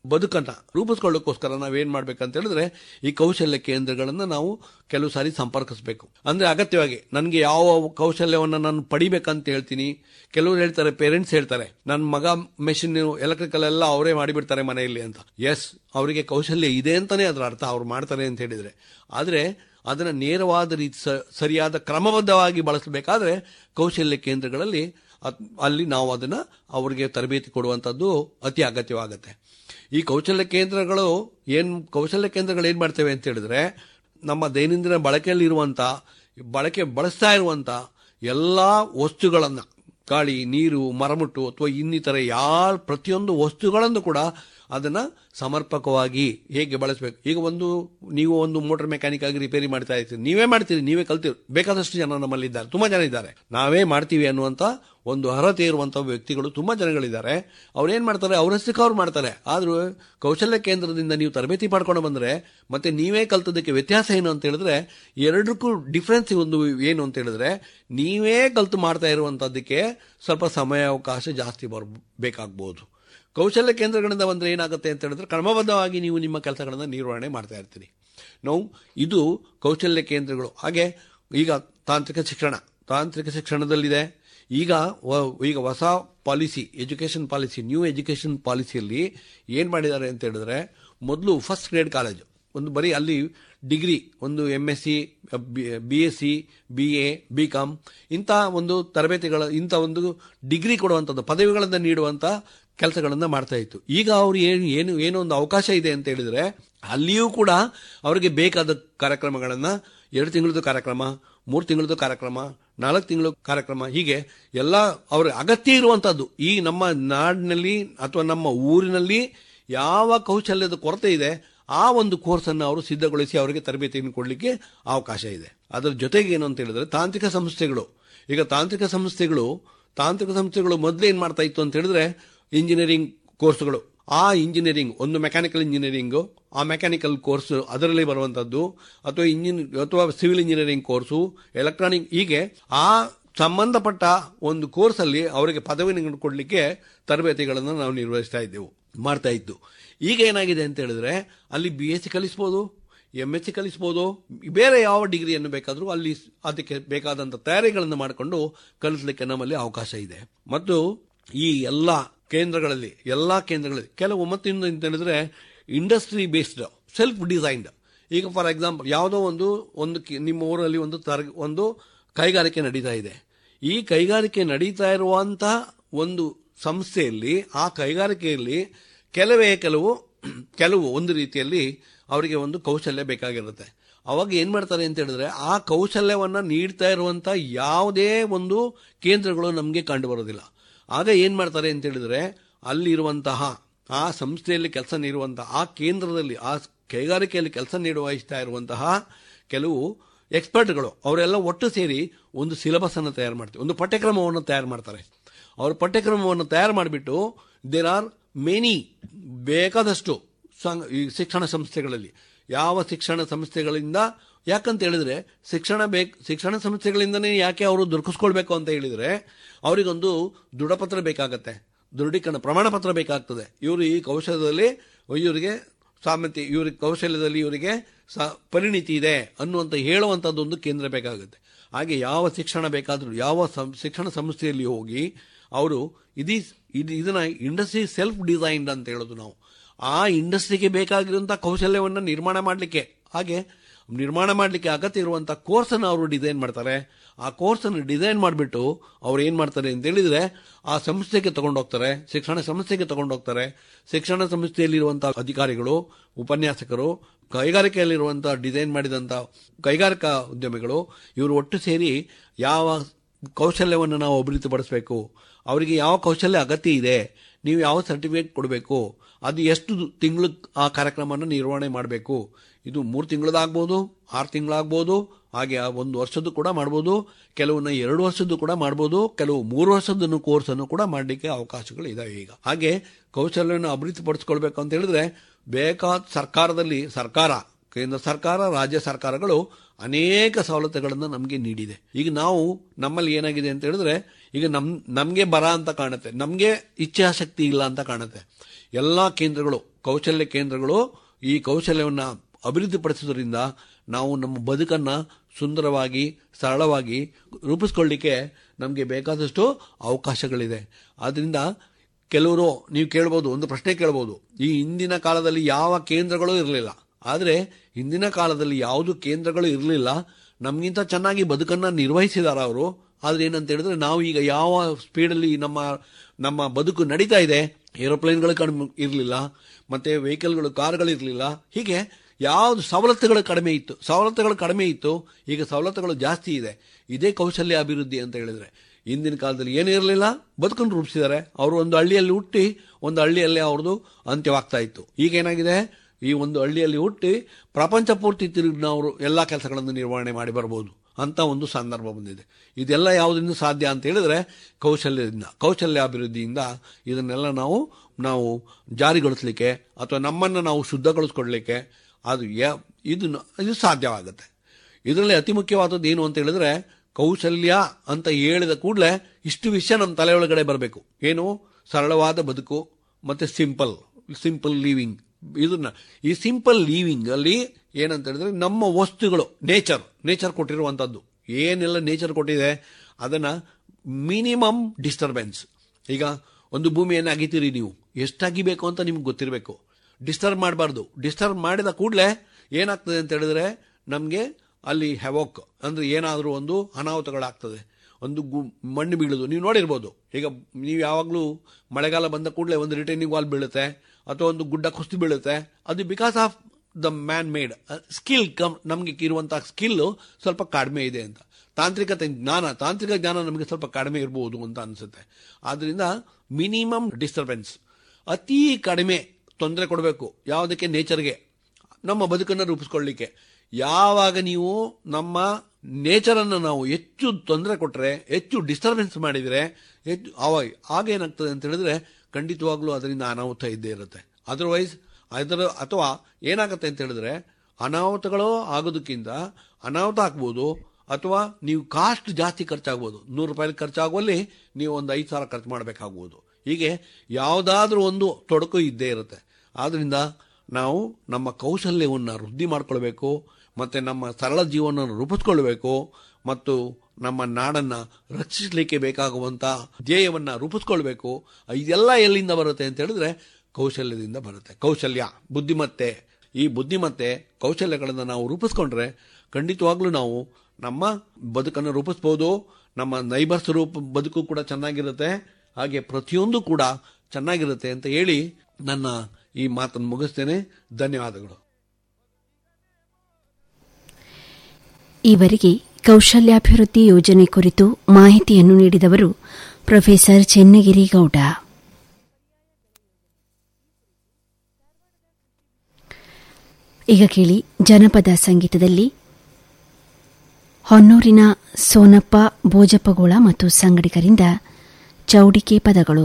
ಬದುಕನ್ನ ರೂಪಿಸ್ಕೊಳ್ಳೋಕ್ಕೋಸ್ಕರ ನಾವೇನ್ ಮಾಡ್ಬೇಕಂತ ಹೇಳಿದ್ರೆ ಈ ಕೌಶಲ್ಯ ಕೇಂದ್ರಗಳನ್ನ ನಾವು ಕೆಲವು ಸಾರಿ ಸಂಪರ್ಕಿಸಬೇಕು ಅಂದ್ರೆ ಅಗತ್ಯವಾಗಿ ನನಗೆ ಯಾವ ಕೌಶಲ್ಯವನ್ನ ನಾನು ಪಡಿಬೇಕಂತ ಹೇಳ್ತೀನಿ ಕೆಲವರು ಹೇಳ್ತಾರೆ ಪೇರೆಂಟ್ಸ್ ಹೇಳ್ತಾರೆ ನನ್ನ ಮಗ ಮೆಷಿನ್ ಎಲೆಕ್ಟ್ರಿಕಲ್ ಎಲ್ಲ ಅವರೇ ಮಾಡಿಬಿಡ್ತಾರೆ ಮನೆಯಲ್ಲಿ ಅಂತ ಎಸ್ ಅವರಿಗೆ ಕೌಶಲ್ಯ ಇದೆ ಅಂತಾನೆ ಅದರ ಅರ್ಥ ಅವ್ರು ಮಾಡ್ತಾರೆ ಅಂತ ಹೇಳಿದ್ರೆ ಆದ್ರೆ ಅದನ್ನ ನೇರವಾದ ರೀತಿ ಸ- ಸರಿಯಾದ ಕ್ರಮಬದ್ಧವಾಗಿ ಬಳಸಬೇಕಾದ್ರೆ ಕೌಶಲ್ಯ ಕೇಂದ್ರಗಳಲ್ಲಿ ಅದ್- ಅಲ್ಲಿ ನಾವು ಅದನ್ನ ಅವರಿಗೆ ತರಬೇತಿ ಕೊಡುವಂತದ್ದು ಅತಿ ಅಗತ್ಯವಾಗುತ್ತೆ ಈ ಕೌಶಲ್ಯ ಕೇಂದ್ರಗಳು ಏನ್ ಕೌಶಲ್ಯ ಕೇಂದ್ರಗಳು ಏನ್ ಮಾಡ್ತೇವೆ ಅಂತ ಹೇಳಿದ್ರೆ ನಮ್ಮ ದೈನಂದಿನ ಬಳಕೆಯಲ್ಲಿ ಇರುವಂತ ಬಳಕೆ ಬಳಸ್ತಾ ಇರುವಂತ ಎಲ್ಲಾ ವಸ್ತುಗಳನ್ನ ಗಾಳಿ ನೀರು ಮರಮುಟ್ಟು ಅಥವಾ ಇನ್ನಿತರ ಯಾರ ಪ್ರತಿಯೊಂದು ವಸ್ತುಗಳನ್ನು ಕೂಡ ಅದನ್ನ ಸಮರ್ಪಕವಾಗಿ ಹೇಗೆ ಬಳಸಬೇಕು ಈಗ ಒಂದು ನೀವು ಒಂದು ಮೋಟಾರ್ ಮೆಕ್ಯಾನಿಕ್ ಆಗಿ ರಿಪೇರಿ ಮಾಡ್ತಾ ಇರ್ತೀರಿ ನೀವೇ ಮಾಡ್ತೀರಿ ನೀವೇ ಕಲ್ತೀರಿ ಬೇಕಾದಷ್ಟು ಜನ ನಮ್ಮಲ್ಲಿ ಇದ್ದಾರೆ ತುಂಬಾ ಜನ ಇದ್ದಾರೆ ನಾವೇ ಮಾಡ್ತೀವಿ ಅನ್ನುವಂತ ಒಂದು ಅರ್ಹತೆ ಇರುವಂತಹ ವ್ಯಕ್ತಿಗಳು ತುಂಬಾ ಜನಗಳಿದ್ದಾರೆ ಅವ್ರು ಏನ್ ಮಾಡ್ತಾರೆ ಅವ್ರ ಹೆಸರಿಗೆ ಅವ್ರು ಮಾಡ್ತಾರೆ ಆದ್ರೂ ಕೌಶಲ್ಯ ಕೇಂದ್ರದಿಂದ ನೀವು ತರಬೇತಿ ಪಡ್ಕೊಂಡು ಬಂದ್ರೆ ಮತ್ತೆ ನೀವೇ ಕಲ್ತದಕ್ಕೆ ವ್ಯತ್ಯಾಸ ಏನು ಅಂತ ಹೇಳಿದ್ರೆ ಎರಡಕ್ಕೂ ಡಿಫ್ರೆನ್ಸ್ ಒಂದು ಏನು ಅಂತ ಹೇಳಿದ್ರೆ ನೀವೇ ಕಲ್ತು ಮಾಡ್ತಾ ಇರುವಂತದ್ದಕ್ಕೆ ಸ್ವಲ್ಪ ಸಮಯಾವಕಾಶ ಜಾಸ್ತಿ ಬರಬೇಕಾಗಬಹುದು ಕೌಶಲ್ಯ ಕೇಂದ್ರಗಳಿಂದ ಬಂದ್ರೆ ಏನಾಗುತ್ತೆ ಅಂತ ಹೇಳಿದ್ರೆ ಕ್ರಮಬದ್ಧವಾಗಿ ನೀವು ನಿಮ್ಮ ಕೆಲಸಗಳನ್ನ ನಿರ್ವಹಣೆ ಮಾಡ್ತಾ ಇರ್ತೀರಿ ನಾವು ಇದು ಕೌಶಲ್ಯ ಕೇಂದ್ರಗಳು ಹಾಗೆ ಈಗ ತಾಂತ್ರಿಕ ಶಿಕ್ಷಣ ತಾಂತ್ರಿಕ ಶಿಕ್ಷಣದಲ್ಲಿದೆ ಈಗ ವ- ಈಗ ಹೊಸ policy education policy new education ಪಾಲಿಸಿಯಲ್ಲಿ ಏನ್ ಮಾಡಿದ್ದಾರೆ ಅಂತ ಹೇಳಿದ್ರೆ ಮೊದಲು ಫಸ್ಟ್ ಗ್ರೇಡ್ ಕಾಲೇಜು ಒಂದು ಬರೀ ಅಲ್ಲಿ ಡಿಗ್ರಿ ಒಂದು M S C B S C B A B com ಇಂಥ ಒಂದು ತರಬೇತಿಗಳ ಇಂಥ ಒಂದು ಡಿಗ್ರಿ ಕೊಡುವಂಥದ್ದು ಪದವಿಗಳನ್ನು ನೀಡುವಂಥ ಕೆಲಸಗಳನ್ನ ಮಾಡ್ತಾ ಇತ್ತು ಈಗ ಅವ್ರು ಏನು ಏನು ಏನೋ ಒಂದು ಅವಕಾಶ ಇದೆ ಅಂತ ಹೇಳಿದ್ರೆ ಅಲ್ಲಿಯೂ ಕೂಡ ಅವರಿಗೆ ಬೇಕಾದ ಕಾರ್ಯಕ್ರಮಗಳನ್ನ ಎರಡು ತಿಂಗಳದ್ದು ಕಾರ್ಯಕ್ರಮ ಮೂರು ತಿಂಗಳದ್ದು ಕಾರ್ಯಕ್ರಮ ನಾಲ್ಕು ತಿಂಗಳು ಕಾರ್ಯಕ್ರಮ ಹೀಗೆ ಎಲ್ಲ ಅವ್ರ ಅಗತ್ಯ ಇರುವಂತದ್ದು ಈ ನಮ್ಮ ನಾಡಿನಲ್ಲಿ ಅಥವಾ ನಮ್ಮ ಊರಿನಲ್ಲಿ ಯಾವ ಕೌಶಲ್ಯದ ಕೊರತೆ ಇದೆ ಆ ಒಂದು ಕೋರ್ಸ್ ಅನ್ನು ಅವರು ಸಿದ್ಧಗೊಳಿಸಿ ಅವರಿಗೆ ತರಬೇತಿಯನ್ನು ಕೊಡಲಿಕ್ಕೆ ಅವಕಾಶ ಇದೆ ಅದರ ಜೊತೆಗೆ ಏನು ಅಂತ ಹೇಳಿದ್ರೆ ತಾಂತ್ರಿಕ ಸಂಸ್ಥೆಗಳು ಈಗ ತಾಂತ್ರಿಕ ಸಂಸ್ಥೆಗಳು ತಾಂತ್ರಿಕ ಸಂಸ್ಥೆಗಳು ಮೊದಲು ಏನ್ ಮಾಡ್ತಾ ಇತ್ತು ಅಂತ ಹೇಳಿದ್ರೆ ಇಂಜಿನಿಯರಿಂಗ್ ಕೋರ್ಸ್ಗಳು ಆ ಇಂಜಿನಿಯರಿಂಗ್ ಒಂದು ಮೆಕ್ಯಾನಿಕಲ್ ಇಂಜಿನಿಯರಿಂಗ್ ಆ ಮೆಕ್ಯಾನಿಕಲ್ ಕೋರ್ಸ್ ಅದರಲ್ಲಿ ಬರುವಂತದ್ದು ಅಥವಾ ಇಂಜಿನ್ ಅಥವಾ ಸಿವಿಲ್ ಇಂಜಿನಿಯರಿಂಗ್ ಕೋರ್ಸು ಎಲೆಕ್ಟ್ರಾನಿಕ್ ಹೀಗೆ ಆ ಸಂಬಂಧಪಟ್ಟ ಒಂದು ಕೋರ್ಸ್ ಅಲ್ಲಿ ಅವರಿಗೆ ಪದವಿ ಕೊಡಲಿಕ್ಕೆ ತರಬೇತಿಗಳನ್ನು ನಾವು ನಿರ್ವಹಿಸ್ತಾ ಇದ್ದೆವು ಮಾಡ್ತಾ ಇದ್ದು ಈಗ ಏನಾಗಿದೆ ಅಂತ ಹೇಳಿದ್ರೆ ಅಲ್ಲಿ ಬಿ ಎಸ್ ಸಿ ಕಲಿಸ್ಬೋದು ಎಂ ಎಸ್ ಸಿ ಕಲಿಸ್ಬೋದು ಬೇರೆ ಯಾವ ಡಿಗ್ರಿಯನ್ನು ಬೇಕಾದರೂ ಅಲ್ಲಿ ಅದಕ್ಕೆ ಬೇಕಾದಂಥ ತಯಾರಿಗಳನ್ನು ಮಾಡಿಕೊಂಡು ಕಲಿಸಲಿಕ್ಕೆ ನಮ್ಮಲ್ಲಿ ಅವಕಾಶ ಇದೆ ಮತ್ತು ಈ ಎಲ್ಲ ಕೇಂದ್ರಗಳಲ್ಲಿ ಎಲ್ಲಾ ಕೇಂದ್ರಗಳಲ್ಲಿ ಕೆಲವು ಮತ್ತಿನ್ನು ಅಂತ ಹೇಳಿದ್ರೆ ಇಂಡಸ್ಟ್ರಿ ಬೇಸ್ಡ್ ಸೆಲ್ಫ್ ಡಿಸೈನ್ಡ್ ಈಗ ಫಾರ್ ಎಕ್ಸಾಂಪಲ್ ಯಾವುದೋ ಒಂದು ಒಂದು ಕಿ- ನಿಮ್ಮ ಊರಲ್ಲಿ ಒಂದು ತರ ಒಂದು ಕೈಗಾರಿಕೆ ನಡೀತಾ ಇದೆ ಈ ಕೈಗಾರಿಕೆ ನಡೀತಾ ಇರುವಂತ ಒಂದು ಸಂಸ್ಥೆಯಲ್ಲಿ ಆ ಕೈಗಾರಿಕೆಯಲ್ಲಿ ಕೆಲವೇ ಕೆಲವು ಕೆಲವು ಒಂದು ರೀತಿಯಲ್ಲಿ ಅವರಿಗೆ ಒಂದು ಕೌಶಲ್ಯ ಬೇಕಾಗಿರುತ್ತೆ ಅವಾಗ ಏನ್ ಮಾಡ್ತಾರೆ ಅಂತ ಹೇಳಿದ್ರೆ ಆ ಕೌಶಲ್ಯವನ್ನ ನೀಡ್ತಾ ಇರುವಂತ ಯಾವುದೇ ಒಂದು ಕೇಂದ್ರಗಳು ನಮಗೆ ಕಂಡು ಬರೋದಿಲ್ಲ ಆಗ ಏನ್ ಮಾಡ್ತಾರೆ ಅಂತ ಹೇಳಿದ್ರೆ ಅಲ್ಲಿರುವಂತಹ ಆ ಸಂಸ್ಥೆಯಲ್ಲಿ ಕೆಲಸ ನೀಡುವಂತಹ ಆ ಕೇಂದ್ರದಲ್ಲಿ ಆ ಕೈಗಾರಿಕೆಯಲ್ಲಿ ಕೆಲಸ ನಿರ್ವಹಿಸ್ತಾ ಇರುವಂತಹ ಕೆಲವು ಎಕ್ಸ್ಪರ್ಟ್ಗಳು ಅವರೆಲ್ಲ ಒಟ್ಟು ಸೇರಿ ಒಂದು ಸಿಲೆಬಸ್ ಅನ್ನು ತಯಾರು ಮಾಡ್ತಾರೆ ಒಂದು ಪಠ್ಯಕ್ರಮವನ್ನು ತಯಾರು ಮಾಡ್ತಾರೆ ಅವ್ರ ಪಠ್ಯಕ್ರಮವನ್ನು ತಯಾರು ಮಾಡಿಬಿಟ್ಟು ದೇರ್ ಆರ್ ಮೆನಿ ಬೇಕಾದಷ್ಟು ಸಂಘ ಈ ಶಿಕ್ಷಣ ಸಂಸ್ಥೆಗಳಲ್ಲಿ ಯಾವ ಶಿಕ್ಷಣ ಸಂಸ್ಥೆಗಳಿಂದ ಯಾಕಂತ ಹೇಳಿದ್ರೆ ಶಿಕ್ಷಣ ಬೇಕು ಶಿಕ್ಷಣ ಸಂಸ್ಥೆಗಳಿಂದನೇ ಯಾಕೆ ಅವರು ದುರ್ಕಿಸ್ಕೊಳ್ಬೇಕು ಅಂತ ಹೇಳಿದ್ರೆ ಅವರಿಗೊಂದು ದೃಢಪತ್ರ ಬೇಕಾಗತ್ತೆ ದೃಢೀಕರಣ ಪ್ರಮಾಣ ಪತ್ರ ಬೇಕಾಗ್ತದೆ ಇವರು ಈ ಕೌಶಲ್ಯದಲ್ಲಿ ಇವರಿಗೆ ಸಾಮರ್ಥ್ಯ ಇವರಿಗೆ ಕೌಶಲ್ಯದಲ್ಲಿ ಇವರಿಗೆ ಸ- ಪರಿಣಿತಿ ಇದೆ ಅನ್ನುವಂತ ಹೇಳುವಂತದ್ದೊಂದು ಕೇಂದ್ರ ಬೇಕಾಗುತ್ತೆ ಹಾಗೆ ಯಾವ ಶಿಕ್ಷಣ ಬೇಕಾದರೂ ಯಾವ ಸಂ- ಶಿಕ್ಷಣ ಸಂಸ್ಥೆಯಲ್ಲಿ ಹೋಗಿ ಅವರು ಇದೀ ಇದು ಇದನ್ನ ಇಂಡಸ್ಟ್ರಿ ಸೆಲ್ಫ್ ಡಿಸೈನ್ಡ್ ಅಂತ ಹೇಳೋದು ನಾವು ಆ ಇಂಡಸ್ಟ್ರಿಗೆ ಬೇಕಾಗಿರುವಂತಹ ಕೌಶಲ್ಯವನ್ನು ನಿರ್ಮಾಣ ಮಾಡಲಿಕ್ಕೆ ಹಾಗೆ ನಿರ್ಮಾಣ ಮಾಡಲಿಕ್ಕೆ ಅಗತ್ಯ ಇರುವಂತಹ ಕೋರ್ಸ್ ಅನ್ನು ಅವರು ಡಿಸೈನ್ ಮಾಡ್ತಾರೆ ಆ ಕೋರ್ಸ್ ಅನ್ನು ಡಿಸೈನ್ ಮಾಡಿಬಿಟ್ಟು ಅವ್ರು ಏನ್ ಮಾಡ್ತಾರೆ ಅಂತ ಹೇಳಿದ್ರೆ ಆ ಸಂಸ್ಥೆಗೆ ತಗೊಂಡೋಗ್ತಾರೆ ಶಿಕ್ಷಣ ಸಂಸ್ಥೆಗೆ ತಗೊಂಡೋಗ್ತಾರೆ ಶಿಕ್ಷಣ ಸಂಸ್ಥೆಯಲ್ಲಿರುವಂತಹ ಅಧಿಕಾರಿಗಳು ಉಪನ್ಯಾಸಕರು ಕೈಗಾರಿಕೆಯಲ್ಲಿರುವಂತಹ ಡಿಸೈನ್ ಮಾಡಿದಂತ ಕೈಗಾರಿಕಾ ಉದ್ಯಮಿಗಳು ಇವರು ಒಟ್ಟು ಸೇರಿ ಯಾವ ಕೌಶಲ್ಯವನ್ನು ನಾವು ಅಭಿವೃದ್ಧಿಪಡಿಸಬೇಕು ಅವರಿಗೆ ಯಾವ ಕೌಶಲ್ಯ ಅಗತ್ಯ ಇದೆ ನೀವು ಯಾವ ಸರ್ಟಿಫಿಕೇಟ್ ಕೊಡಬೇಕು ಅದು ಎಷ್ಟು ತಿಂಗಳು ಆ ಕಾರ್ಯಕ್ರಮವನ್ನು ನಿರ್ವಹಣೆ ಮಾಡಬೇಕು ಇದು ಮೂರು ತಿಂಗಳದಾಗ್ಬೋದು ಆರು ತಿಂಗಳಾಗ್ಬೋದು ಹಾಗೆ ಆ ಒಂದು ವರ್ಷದ್ದು ಕೂಡ ಮಾಡ್ಬೋದು ಕೆಲವನ್ನ ಎರಡು ವರ್ಷದ್ದು ಕೂಡ ಮಾಡ್ಬೋದು ಕೆಲವು ಮೂರು ವರ್ಷದ ಕೋರ್ಸ್ ಅನ್ನು ಕೂಡ ಮಾಡಲಿಕ್ಕೆ ಅವಕಾಶಗಳು ಇದಾವೆ ಈಗ ಹಾಗೆ ಕೌಶಲ್ಯವನ್ನು ಅಭಿವೃದ್ಧಿಪಡಿಸ್ಕೊಳ್ಬೇಕು ಅಂತ ಹೇಳಿದ್ರೆ ಬೇಕಾದ ಸರ್ಕಾರದಲ್ಲಿ ಸರ್ಕಾರ ಕೇಂದ್ರ ಸರ್ಕಾರ ರಾಜ್ಯ ಸರ್ಕಾರಗಳು ಅನೇಕ ಸವಲತ್ತುಗಳನ್ನು ನಮಗೆ ನೀಡಿದೆ ಈಗ ನಾವು ನಮ್ಮಲ್ಲಿ ಏನಾಗಿದೆ ಅಂತ ಹೇಳಿದ್ರೆ ಈಗ ನಮ್ ನಮಗೆ ಬರ ಅಂತ ಕಾಣುತ್ತೆ ನಮಗೆ ಇಚ್ಛಾಶಕ್ತಿ ಇಲ್ಲ ಅಂತ ಕಾಣುತ್ತೆ ಎಲ್ಲ ಕೇಂದ್ರಗಳು ಕೌಶಲ್ಯ ಕೇಂದ್ರಗಳು ಈ ಕೌಶಲ್ಯವನ್ನು ಅಭಿವೃದ್ಧಿಪಡಿಸೋದ್ರಿಂದ ನಾವು ನಮ್ಮ ಬದುಕನ್ನು ಸುಂದರವಾಗಿ ಸರಳವಾಗಿ ರೂಪಿಸ್ಕೊಳ್ಳಿಕ್ಕೆ ನಮಗೆ ಬೇಕಾದಷ್ಟು ಅವಕಾಶಗಳಿದೆ ಆದ್ದರಿಂದ ಕೆಲವರು ನೀವು ಕೇಳ್ಬೋದು ಒಂದು ಪ್ರಶ್ನೆ ಕೇಳ್ಬೋದು ಈ ಹಿಂದಿನ ಕಾಲದಲ್ಲಿ ಯಾವ ಕೇಂದ್ರಗಳು ಇರಲಿಲ್ಲ ಆದರೆ ಹಿಂದಿನ ಕಾಲದಲ್ಲಿ ಯಾವುದು ಕೇಂದ್ರಗಳು ಇರಲಿಲ್ಲ ನಮಗಿಂತ ಚೆನ್ನಾಗಿ ಬದುಕನ್ನು ನಿರ್ವಹಿಸಿದಾರ ಅವರು ಆದ್ರೆ ಏನಂತ ಹೇಳಿದ್ರೆ ನಾವು ಈಗ ಯಾವ ಸ್ಪೀಡಲ್ಲಿ ನಮ್ಮ ನಮ್ಮ ಬದುಕು ನಡೀತಾ ಇದೆ ಏರೋಪ್ಲೇನ್ಗಳು ಕಡಿಮೆ ಇರಲಿಲ್ಲ ಮತ್ತೆ ವೆಹಿಕಲ್ಗಳು ಕಾರ್ಗಳು ಇರಲಿಲ್ಲ ಹೀಗೆ ಯಾವ್ದು ಸವಲತ್ತುಗಳು ಕಡಿಮೆ ಇತ್ತು ಸವಲತ್ತುಗಳು ಕಡಿಮೆ ಇತ್ತು ಈಗ ಸವಲತ್ತುಗಳು ಜಾಸ್ತಿ ಇದೆ ಇದೇ ಕೌಶಲ್ಯ ಅಭಿವೃದ್ಧಿ ಅಂತ ಹೇಳಿದ್ರೆ ಹಿಂದಿನ ಕಾಲದಲ್ಲಿ ಏನೂ ಇರಲಿಲ್ಲ ಬದುಕನ್ನು ರೂಪಿಸಿದ್ದಾರೆ ಅವರು ಒಂದು ಹಳ್ಳಿಯಲ್ಲಿ ಹುಟ್ಟಿ ಒಂದು ಹಳ್ಳಿಯಲ್ಲೇ ಅವ್ರದ್ದು ಅಂತ್ಯವಾಗ್ತಾ ಇತ್ತು ಈಗ ಏನಾಗಿದೆ ಈ ಒಂದು ಹಳ್ಳಿಯಲ್ಲಿ ಹುಟ್ಟಿ ಪ್ರಪಂಚ ಪೂರ್ತಿ ತಿರುಗಿ ನಾವು ಎಲ್ಲ ಕೆಲಸಗಳನ್ನು ನಿರ್ವಹಣೆ ಮಾಡಿ ಬರ್ಬೋದು ಅಂತ ಒಂದು ಸಂದರ್ಭ ಬಂದಿದೆ ಇದೆಲ್ಲ ಯಾವುದರಿಂದ ಸಾಧ್ಯ ಅಂತ ಹೇಳಿದ್ರೆ ಕೌಶಲ್ಯದಿಂದ ಕೌಶಲ್ಯ ಅಭಿವೃದ್ಧಿಯಿಂದ ಇದನ್ನೆಲ್ಲ ನಾವು ನಾವು ಜಾರಿಗೊಳಿಸಲಿಕ್ಕೆ ಅಥವಾ ನಮ್ಮನ್ನು ನಾವು ಶುದ್ಧಗೊಳಿಸ್ಕೊಡ್ಲಿಕ್ಕೆ ಅದು ಯ- ಇದು ಇದು ಸಾಧ್ಯವಾಗುತ್ತೆ ಇದರಲ್ಲಿ ಅತಿ ಮುಖ್ಯವಾದದ್ದು ಏನು ಅಂತ ಹೇಳಿದ್ರೆ ಕೌಶಲ್ಯ ಅಂತ ಹೇಳಿದ ಕೂಡಲೇ ಇಷ್ಟು ವಿಷಯ ನಮ್ಮ ತಲೆಯೊಳಗಡೆ ಬರಬೇಕು ಏನು ಸರಳವಾದ ಬದುಕು ಮತ್ತೆ ಸಿಂಪಲ್ ಸಿಂಪಲ್ ಲಿವಿಂಗ್ ಇದನ್ನ ಈ ಸಿಂಪಲ್ ಲಿವಿಂಗ್ ಅಲ್ಲಿ ಏನಂತ ಹೇಳಿದ್ರೆ ನಮ್ಮ ವಸ್ತುಗಳು ನೇಚರ್ ನೇಚರ್ ಕೊಟ್ಟಿರುವಂಥದ್ದು ಏನೆಲ್ಲ ನೇಚರ್ ಕೊಟ್ಟಿದೆ ಅದನ್ನ ಮಿನಿಮಮ್ ಡಿಸ್ಟರ್ಬೆನ್ಸ್ ಈಗ ಒಂದು ಭೂಮಿಯನ್ನು ಅಗಿತೀರಿ ನೀವು ಎಷ್ಟು ಅಗಿಬೇಕು ಅಂತ ನಿಮ್ಗೆ ಗೊತ್ತಿರಬೇಕು ಡಿಸ್ಟರ್ಬ್ ಮಾಡಬಾರ್ದು ಡಿಸ್ಟರ್ಬ್ ಮಾಡಿದ ಕೂಡಲೇ ಏನಾಗ್ತದೆ ಅಂತ ಹೇಳಿದ್ರೆ ನಮಗೆ ಅಲ್ಲಿ ಹೆವೋಕ್ ಅಂದ್ರೆ ಏನಾದರೂ ಒಂದು ಅನಾಹುತಗಳಾಗ್ತದೆ ಒಂದು ಗು ಮಣ್ಣು ಬೀಳುದು ನೀವು ನೋಡಿರ್ಬೋದು ಈಗ ನೀವು ಯಾವಾಗಲೂ ಮಳೆಗಾಲ ಬಂದ ಕೂಡಲೇ ಒಂದು ರಿಟರ್ನಿಂಗ್ ವಾಲ್ ಬೀಳುತ್ತೆ ಅಥವಾ ಒಂದು ಗುಡ್ಡ ಕುಸ್ತಿ ಬೀಳುತ್ತೆ ಅದು because of the man made skill ಕಮ್ ನಮಗೆ ಇರುವಂತಹ ಸ್ಕಿಲ್ ಸ್ವಲ್ಪ ಕಡಿಮೆ ಇದೆ ಅಂತ ತಾಂತ್ರಿಕತೆ ಜ್ಞಾನ ತಾಂತ್ರಿಕ ಜ್ಞಾನ ನಮಗೆ ಸ್ವಲ್ಪ ಕಡಿಮೆ ಇರಬಹುದು ಅಂತ ಅನಿಸುತ್ತೆ ಆದ್ರಿಂದ ಮಿನಿಮಮ್ ಡಿಸ್ಟರ್ಬೆನ್ಸ್ ಅತಿ ಕಡಿಮೆ ತೊಂದರೆ ಕೊಡಬೇಕು ಯಾವುದಕ್ಕೆ ನೇಚರ್ಗೆ ನಮ್ಮ ಬದುಕನ್ನು ರೂಪಿಸ್ಕೊಳ್ಳಿಕ್ಕೆ ಯಾವಾಗ ನೀವು ನಮ್ಮ ನೇಚರನ್ನು ನಾವು ಹೆಚ್ಚು ತೊಂದರೆ ಕೊಟ್ಟರೆ ಹೆಚ್ಚು ಡಿಸ್ಟರ್ಬೆನ್ಸ್ ಮಾಡಿದರೆ ಹೆಚ್ಚು ಅವಾಗ ಆಗ ಏನಾಗ್ತದೆ ಅಂತ ಹೇಳಿದ್ರೆ ಖಂಡಿತವಾಗ್ಲೂ ಅದರಿಂದ ಅನಾಹುತ ಇದ್ದೇ ಇರುತ್ತೆ ಅದರ್ವೈಸ್ ಅದರ ಅಥವಾ ಏನಾಗುತ್ತೆ ಅಂತ ಹೇಳಿದ್ರೆ ಅನಾಹುತಗಳು ಆಗೋದಕ್ಕಿಂತ ಅನಾಹುತ ಆಗ್ಬೋದು ಅಥವಾ ನೀವು ಕಾಸ್ಟ್ ಜಾಸ್ತಿ ಖರ್ಚಾಗ್ಬೋದು ನೂರು ರೂಪಾಯಿ ಖರ್ಚಾಗುವಲ್ಲಿ ನೀವು ಒಂದು ಐದು ಸಾವಿರ ಖರ್ಚು ಮಾಡಬೇಕಾಗ್ಬೋದು ಹೀಗೆ ಯಾವುದಾದ್ರೂ ಒಂದು ತೊಡಕು ಇದ್ದೇ ಇರುತ್ತೆ ಆದ್ರಿಂದ ನಾವು ನಮ್ಮ ಕೌಶಲ್ಯವನ್ನು ವೃದ್ಧಿ ಮಾಡ್ಕೊಳ್ಬೇಕು ಮತ್ತೆ ನಮ್ಮ ಸರಳ ಜೀವನವನ್ನು ರೂಪಿಸ್ಕೊಳ್ಬೇಕು ಮತ್ತು ನಮ್ಮ ನಾಡನ್ನ ರಕ್ಷಿಸಲಿಕ್ಕೆ ಬೇಕಾಗುವಂತ ಧ್ಯೇಯವನ್ನ ರೂಪಿಸ್ಕೊಳ್ಬೇಕು ಇದೆಲ್ಲ ಎಲ್ಲಿಂದ ಬರುತ್ತೆ ಅಂತ ಹೇಳಿದ್ರೆ ಕೌಶಲ್ಯದಿಂದ ಬರುತ್ತೆ ಕೌಶಲ್ಯ ಬುದ್ಧಿಮತ್ತೆ ಈ ಬುದ್ಧಿಮತ್ತೆ ಕೌಶಲ್ಯಗಳನ್ನು ನಾವು ರೂಪಿಸ್ಕೊಂಡ್ರೆ ಖಂಡಿತವಾಗ್ಲೂ ನಾವು ನಮ್ಮ ಬದುಕನ್ನು ರೂಪಿಸ್ಬೋದು ನಮ್ಮ ನೈಬರ್ಸ್ ರೂಪ ಬದುಕು ಕೂಡ ಚೆನ್ನಾಗಿರುತ್ತೆ ಹಾಗೆ ಪ್ರತಿಯೊಂದು ಕೂಡ ಚೆನ್ನಾಗಿರುತ್ತೆ ಅಂತ ಹೇಳಿ ನನ್ನ ಈ ಮಾತನ್ನು ಮುಗಿಸ್ತೇನೆ ಧನ್ಯವಾದಗಳು ಈವರೆಗೆ ಕೌಶಲ್ಯಾಭಿವೃದ್ಧಿ ಯೋಜನೆ ಕುರಿತು ಮಾಹಿತಿಯನ್ನು ನೀಡಿದವರು ಪ್ರೊಫೆಸರ್ ಚೆನ್ನಗಿರಿ ಗೌಡ ಈಗ ಕೇಳಿ ಜನಪದ ಸಂಗೀತದಲ್ಲಿ ಹೊನ್ನೂರಿನ ಸೋನಪ್ಪ ಭೋಜಪ್ಪಗೋಳ ಮತ್ತು ಸಂಗಡಿಗರಿಂದ ಚೌಡಿಕೆ ಪದಗಳು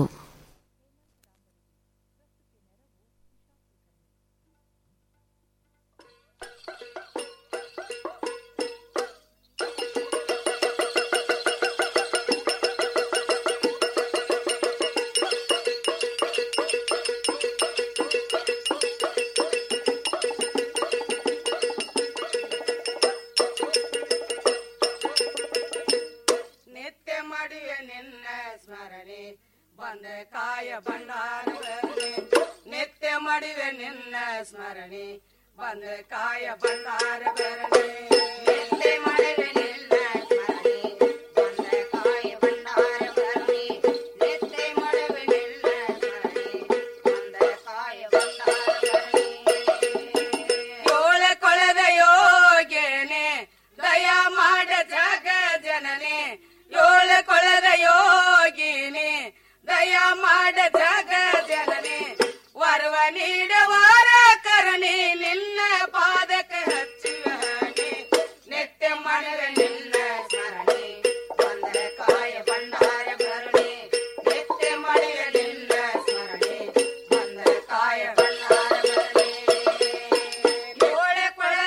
ನಿತ್ಯ ಮಾಡುವೆ ನಿನ್ನ ಸ್ಮರಣೆ ಬಂದ ಕಾಯ ಭಂಡಾರ ಬರಲಿ ನಿತ್ಯ ಮಾಡುವೆ ನಿನ್ನ ಸ್ಮರಣೆ ಬಂದ ಕಾಯ ಭಂಡಾರ ಬರಲಿ ನಿತ್ಯ ಮಾಡುವೆ ನಿನ್ನ ಸ್ಮರಣೆ ಬಂದ ಕಾಯ ಭಂಡಾರ ಬರಲಿ ನಿತ್ಯ ಮಾಡುವೆ ನಿನ್ನ ಸ್ಮರಣೆ ಬಂದ ಕಾಯ ಭಂಡಾರ ಬರಲಿ ಏಳ ಕೊಳದ ಯೋಗೇನೆ ದಯ ಮಾಡ ಜಗ ಜನನೆ ಏಳ ಕೊಳದ ಯೋಗಿನಿ ದಯ ಮಾಡ ಜಗ ಜನನೆ ವರವ ನೀಡವಾರ ಕರುಣೆ ನಿನ್ನ ಪಾದಕ ಹಚ್ಚುವ ಹಾಗೆ ನಿತ್ಯ ಮಾಡುವೆ ನಿನ್ನ ಸ್ಮರಣೆ ಬಂದ ಕಾಯ ಭಂಡಾರ ಭರಣೆ ನಿತ್ಯ ಮಾಡುವೆ ನಿನ್ನ ಸ್ಮರಣೆ ಬಂದ ಕಾಯ ಭಂಡಾರ ಭರಣೆ ಏಳ ಕೊಳದ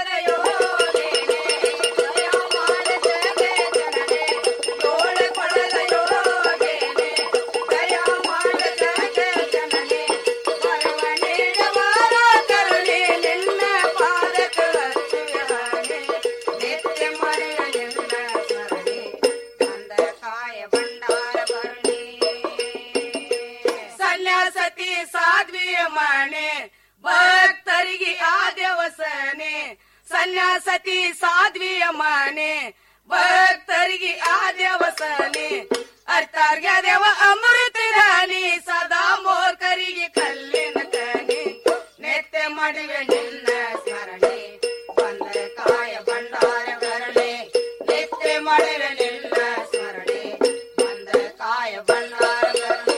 ಮನೆ ಸನ್ಯಾಸತಿ ಸಾಧ್ವಿಯ ಮನೆ ಭಕ್ತರಿಗೆ ಆ ದೇವಸನೆ ಅರ್ತಾರ್ಗೆ ದೇವ ಅಮೃತ ರಾಣಿ ಸದಾ ಮೋರ್ಕರಿಗೆ ಕಲ್ಲಿನ ಕನಿ ನೆತ್ತೆ ಮಾಡಿವೆ ನಿನ್ನ ಸ್ಮರಣೆ ಬಂದ ಕಾಯ ಭಂಡಾರ ಭರಣೆ ನೆತ್ತೆ ಮಾಡಿವೆ ನಿನ್ನ ಸ್ಮರಣೆ ಬಂದ ಕಾಯ ಭಂಡಾರ ಭರಣೆ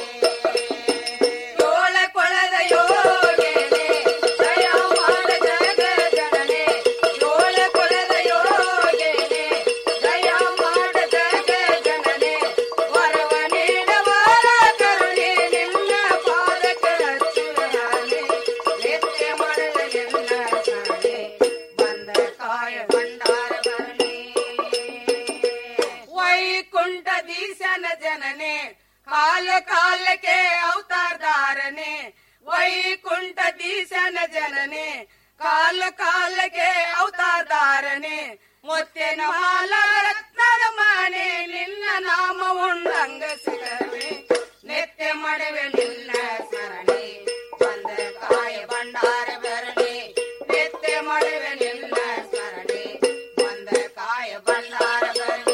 ಏಳ ಕೊಳದ ಯೋಗೇನೆ ದಯ ಮಾಡ ಜಗ ಜನನೆ ಏಳ ಕೊಳದ ಯೋಗೇನೆ ದಯ ಮಾಡ ಜಗ ಜನನೆ ವರವ ನೀಡ ವರ ಕರುಣೆ ನಿನ್ನ ಪಾದಕ್ಕೆ ಹಚ್ಚುವನೆ ನಿತ್ಯ ಮಾಡದ ನಿನ್ನ ಶರಣೆ ಬಂದ ಕಾಯ ಭಂಡಾರ ಭರಣೆ ವೈಕುಂಠ ದೀಶನ ಜನನೆ ಕಾಲ ಕಾಲಕ್ಕೆ ಅವತಾರಧಾರನೆ ವೈಕುಂಠ ದೀಶನ ಜನನೆ ಕಾಲ ಕಾಲಕ್ಕೆ ಅವತಾರಧಾರನೆ ಮುತ್ತಿನ ಮಾಲ ರತ್ನದ ಮಾನೆ ನಿನ್ನ ನಾಮ ಉಂಡಂಗ ಸಿಗವೆ ನಿತ್ಯ ಮಾಡುವೆ ನಿನ್ನ ಸ್ಮರಣೆ ಬಂದ ಕಾಯ ಭಂಡಾರ ಭರಣೆ ನಿತ್ಯ ಮಾಡುವೆ ನಿನ್ನ ಸ್ಮರಣೆ ಬಂದ ಕಾಯ ಭಂಡಾರ ಭರಣೆ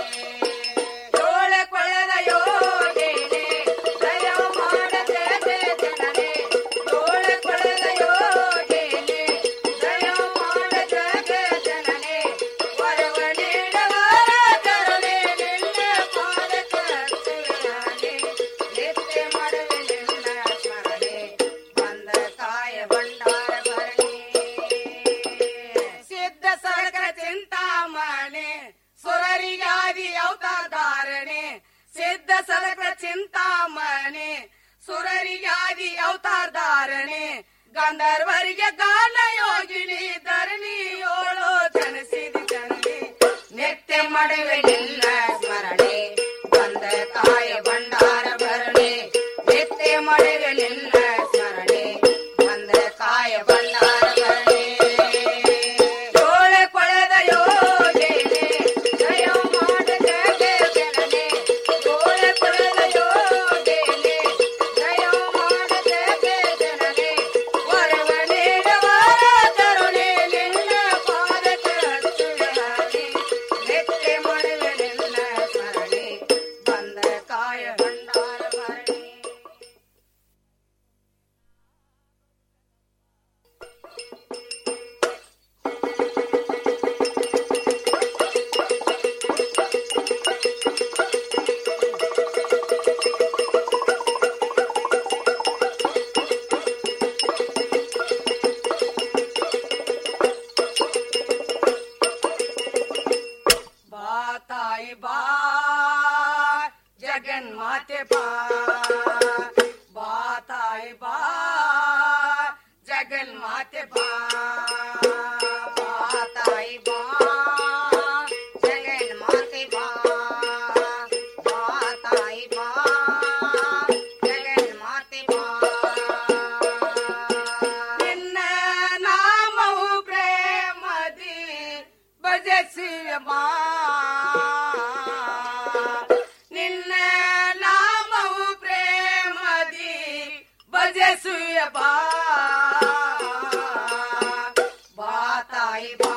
ಏಳ ಕೊಳದ ಯೋಗೇನೆ ದಯ ಮಾಡ ಜಗ ಜನನೆ ಏಳ ಕೊಳದ ಯೋಗೇನೆ ದಯ ಮಾಡ ಜಗ ಜನನೆ ವರವ ನೀಡ ವರ ಕರುಣೆ ನಿನ್ನ ಪಾದಕ್ಕೆ ಹಚ್ಚುವನೆ ನಿತ್ಯ ಮಾಡುವೆ ನಿನ್ನ ಸ್ಮರಣೆ ಬಂದ ಕಾಯ ಭಂಡಾರ ಭರಣೆ ಸಿದ್ಧ ಸರಕರ ಚಿಂತಾಮಣೆ ಸುರರಿಗಾದಿ ಅವತಾರಧಾರಣೆ ಸಿದ್ಧ ಸರಕರ ಚಿಂತಾಮಣೆ ಸುರರಿಗಾದಿ ಅವತಾರಧಾರಣೆ ಗಂಧರ್ವರಿಗೆ ಗಾನ ಯೋಗಿನಿ ಧರಣಿಯೋಳು ಜನಸಿದ ಜನನಿ ನಿತ್ಯ ಮಾಡುವೆ ನಿನ್ನ ಸ್ಮರಣೆ ಬಂದ ಕಾಯ ಭಂಡಾರ ಭರಣೆ ನಿತ್ಯ ಮಾಡುವೆ ನಿನ್ನ ಸ್ಮರಣೆ ಬಂದ ಕಾಯ ಭಂಡಾರ ಭರಣೆ ಏಳ ಕೊಳದ ಯೋಗೇನೆ ದಯ ಮಾಡ ಜಗ ಜನನೆ ಏಳ ಕೊಳದ ಯೋಗೇನೆ ದಯ ಮಾಡ ಜಗ ಜನನೆ ವರವ ನೀಡ ವರ ಕರುಣೆ ನಿನ್ನ ಪಾದಕ್ಕೆ ಹಚ್ಚುವನೆ ನಿತ್ಯ ಮಾಡುವೆ ನಿನ್ನ ಸ್ಮರಣೆ ಬಂದ ಕಾಯ ಭಂಡಾರ ಭರಣೆ ಬಾ ತಾಯಿ ಬಾ ಜಗನ್ ಮಾತೆ ಬಾ ಬಾ ತಾಯಿ ಬಾ ಜಗನ್ ಮಾತೆ ಬಾ ಬಾ ತಾಯಿ ಬಾ ಜಗನ್ ಮಾತೆ ಬಾ ಬಾ ತಾಯಿ ಬಾ ಜಗನ್ ಮಾತೆ ಬಾ ನಿನ್ನ ನಾಮವು ಪ್ರೇಮದಿ ಭಜಿಸುವ ಬಾ ನಿನ್ನ ನಾಮವು ಪ್ರೇಮದಿ ಭಜಿಸುವ ಬಾ ಬಾ ತಾಯಿ ಬಾ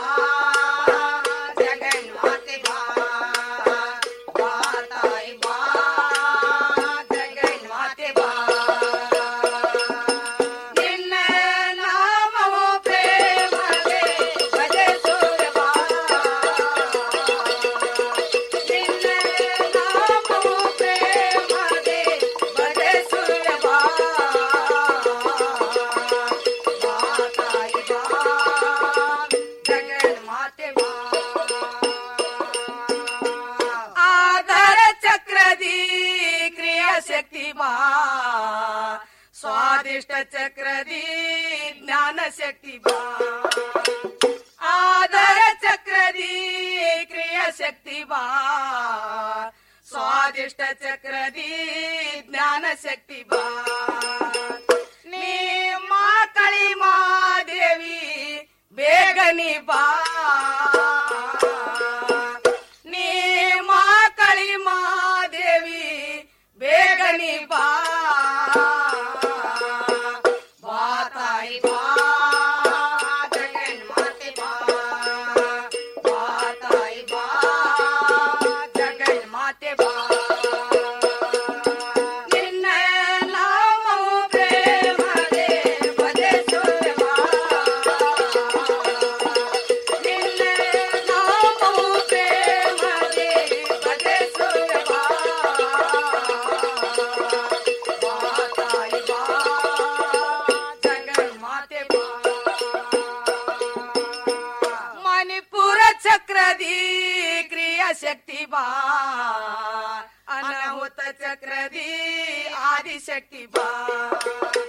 ಜಗನ್ ಮಾತೆ ಬಾ ಬಾ ತಾಯಿ ಬಾ ಜಗನ್ ಮಾತೆ ಬಾ ನಿನ್ನ ನಾಮವು ಪ್ರೇಮದೆ ಭಜಿಸುವ ಬಾ ನಿನ್ನ ನಾಮವು ಪ್ರೇಮದೆ ಭಜಿಸುವ ಬಾ ಬಾ ತಾಯಿ ಬಾ ಜಗನ್ ಮಾತೆ ಬಾ ಆಧಾರ ಚಕ್ರದಿ ಕ್ರಿಯಾ ಶಕ್ತಿ ಬಾ ಸ್ವಾದಿಷ್ಟ ಚಕ್ರದಿ ಜ್ಞಾನ ಶಕ್ತಿ ಬಾ ಆಧಾರ ಚಕ್ರದಿ ಕ್ರಿಯಾ ಶಕ್ತಿ ಬಾ ಸ್ವಾದಿಷ್ಟ ಚಕ್ರದಿ ಜ್ಞಾನ ಶಕ್ತಿ ಬಾ ನೀ ಮಾತಳಿ ಮಾದೇವಿ ಬೇಗನಿ ಬಾ ನೀ ಮಾತಳಿ ಮಾದೇವಿ ಬೇಗನಿ ಬಾ ಬಾ ತಾಯಿ ಬಾ ಜಗನ್ ಶಕ್ತಿ ಬಾ ಅನಾಹುತ ಚಕ್ರದಿ ಆದಿಶಕ್ತಿ ಬಾ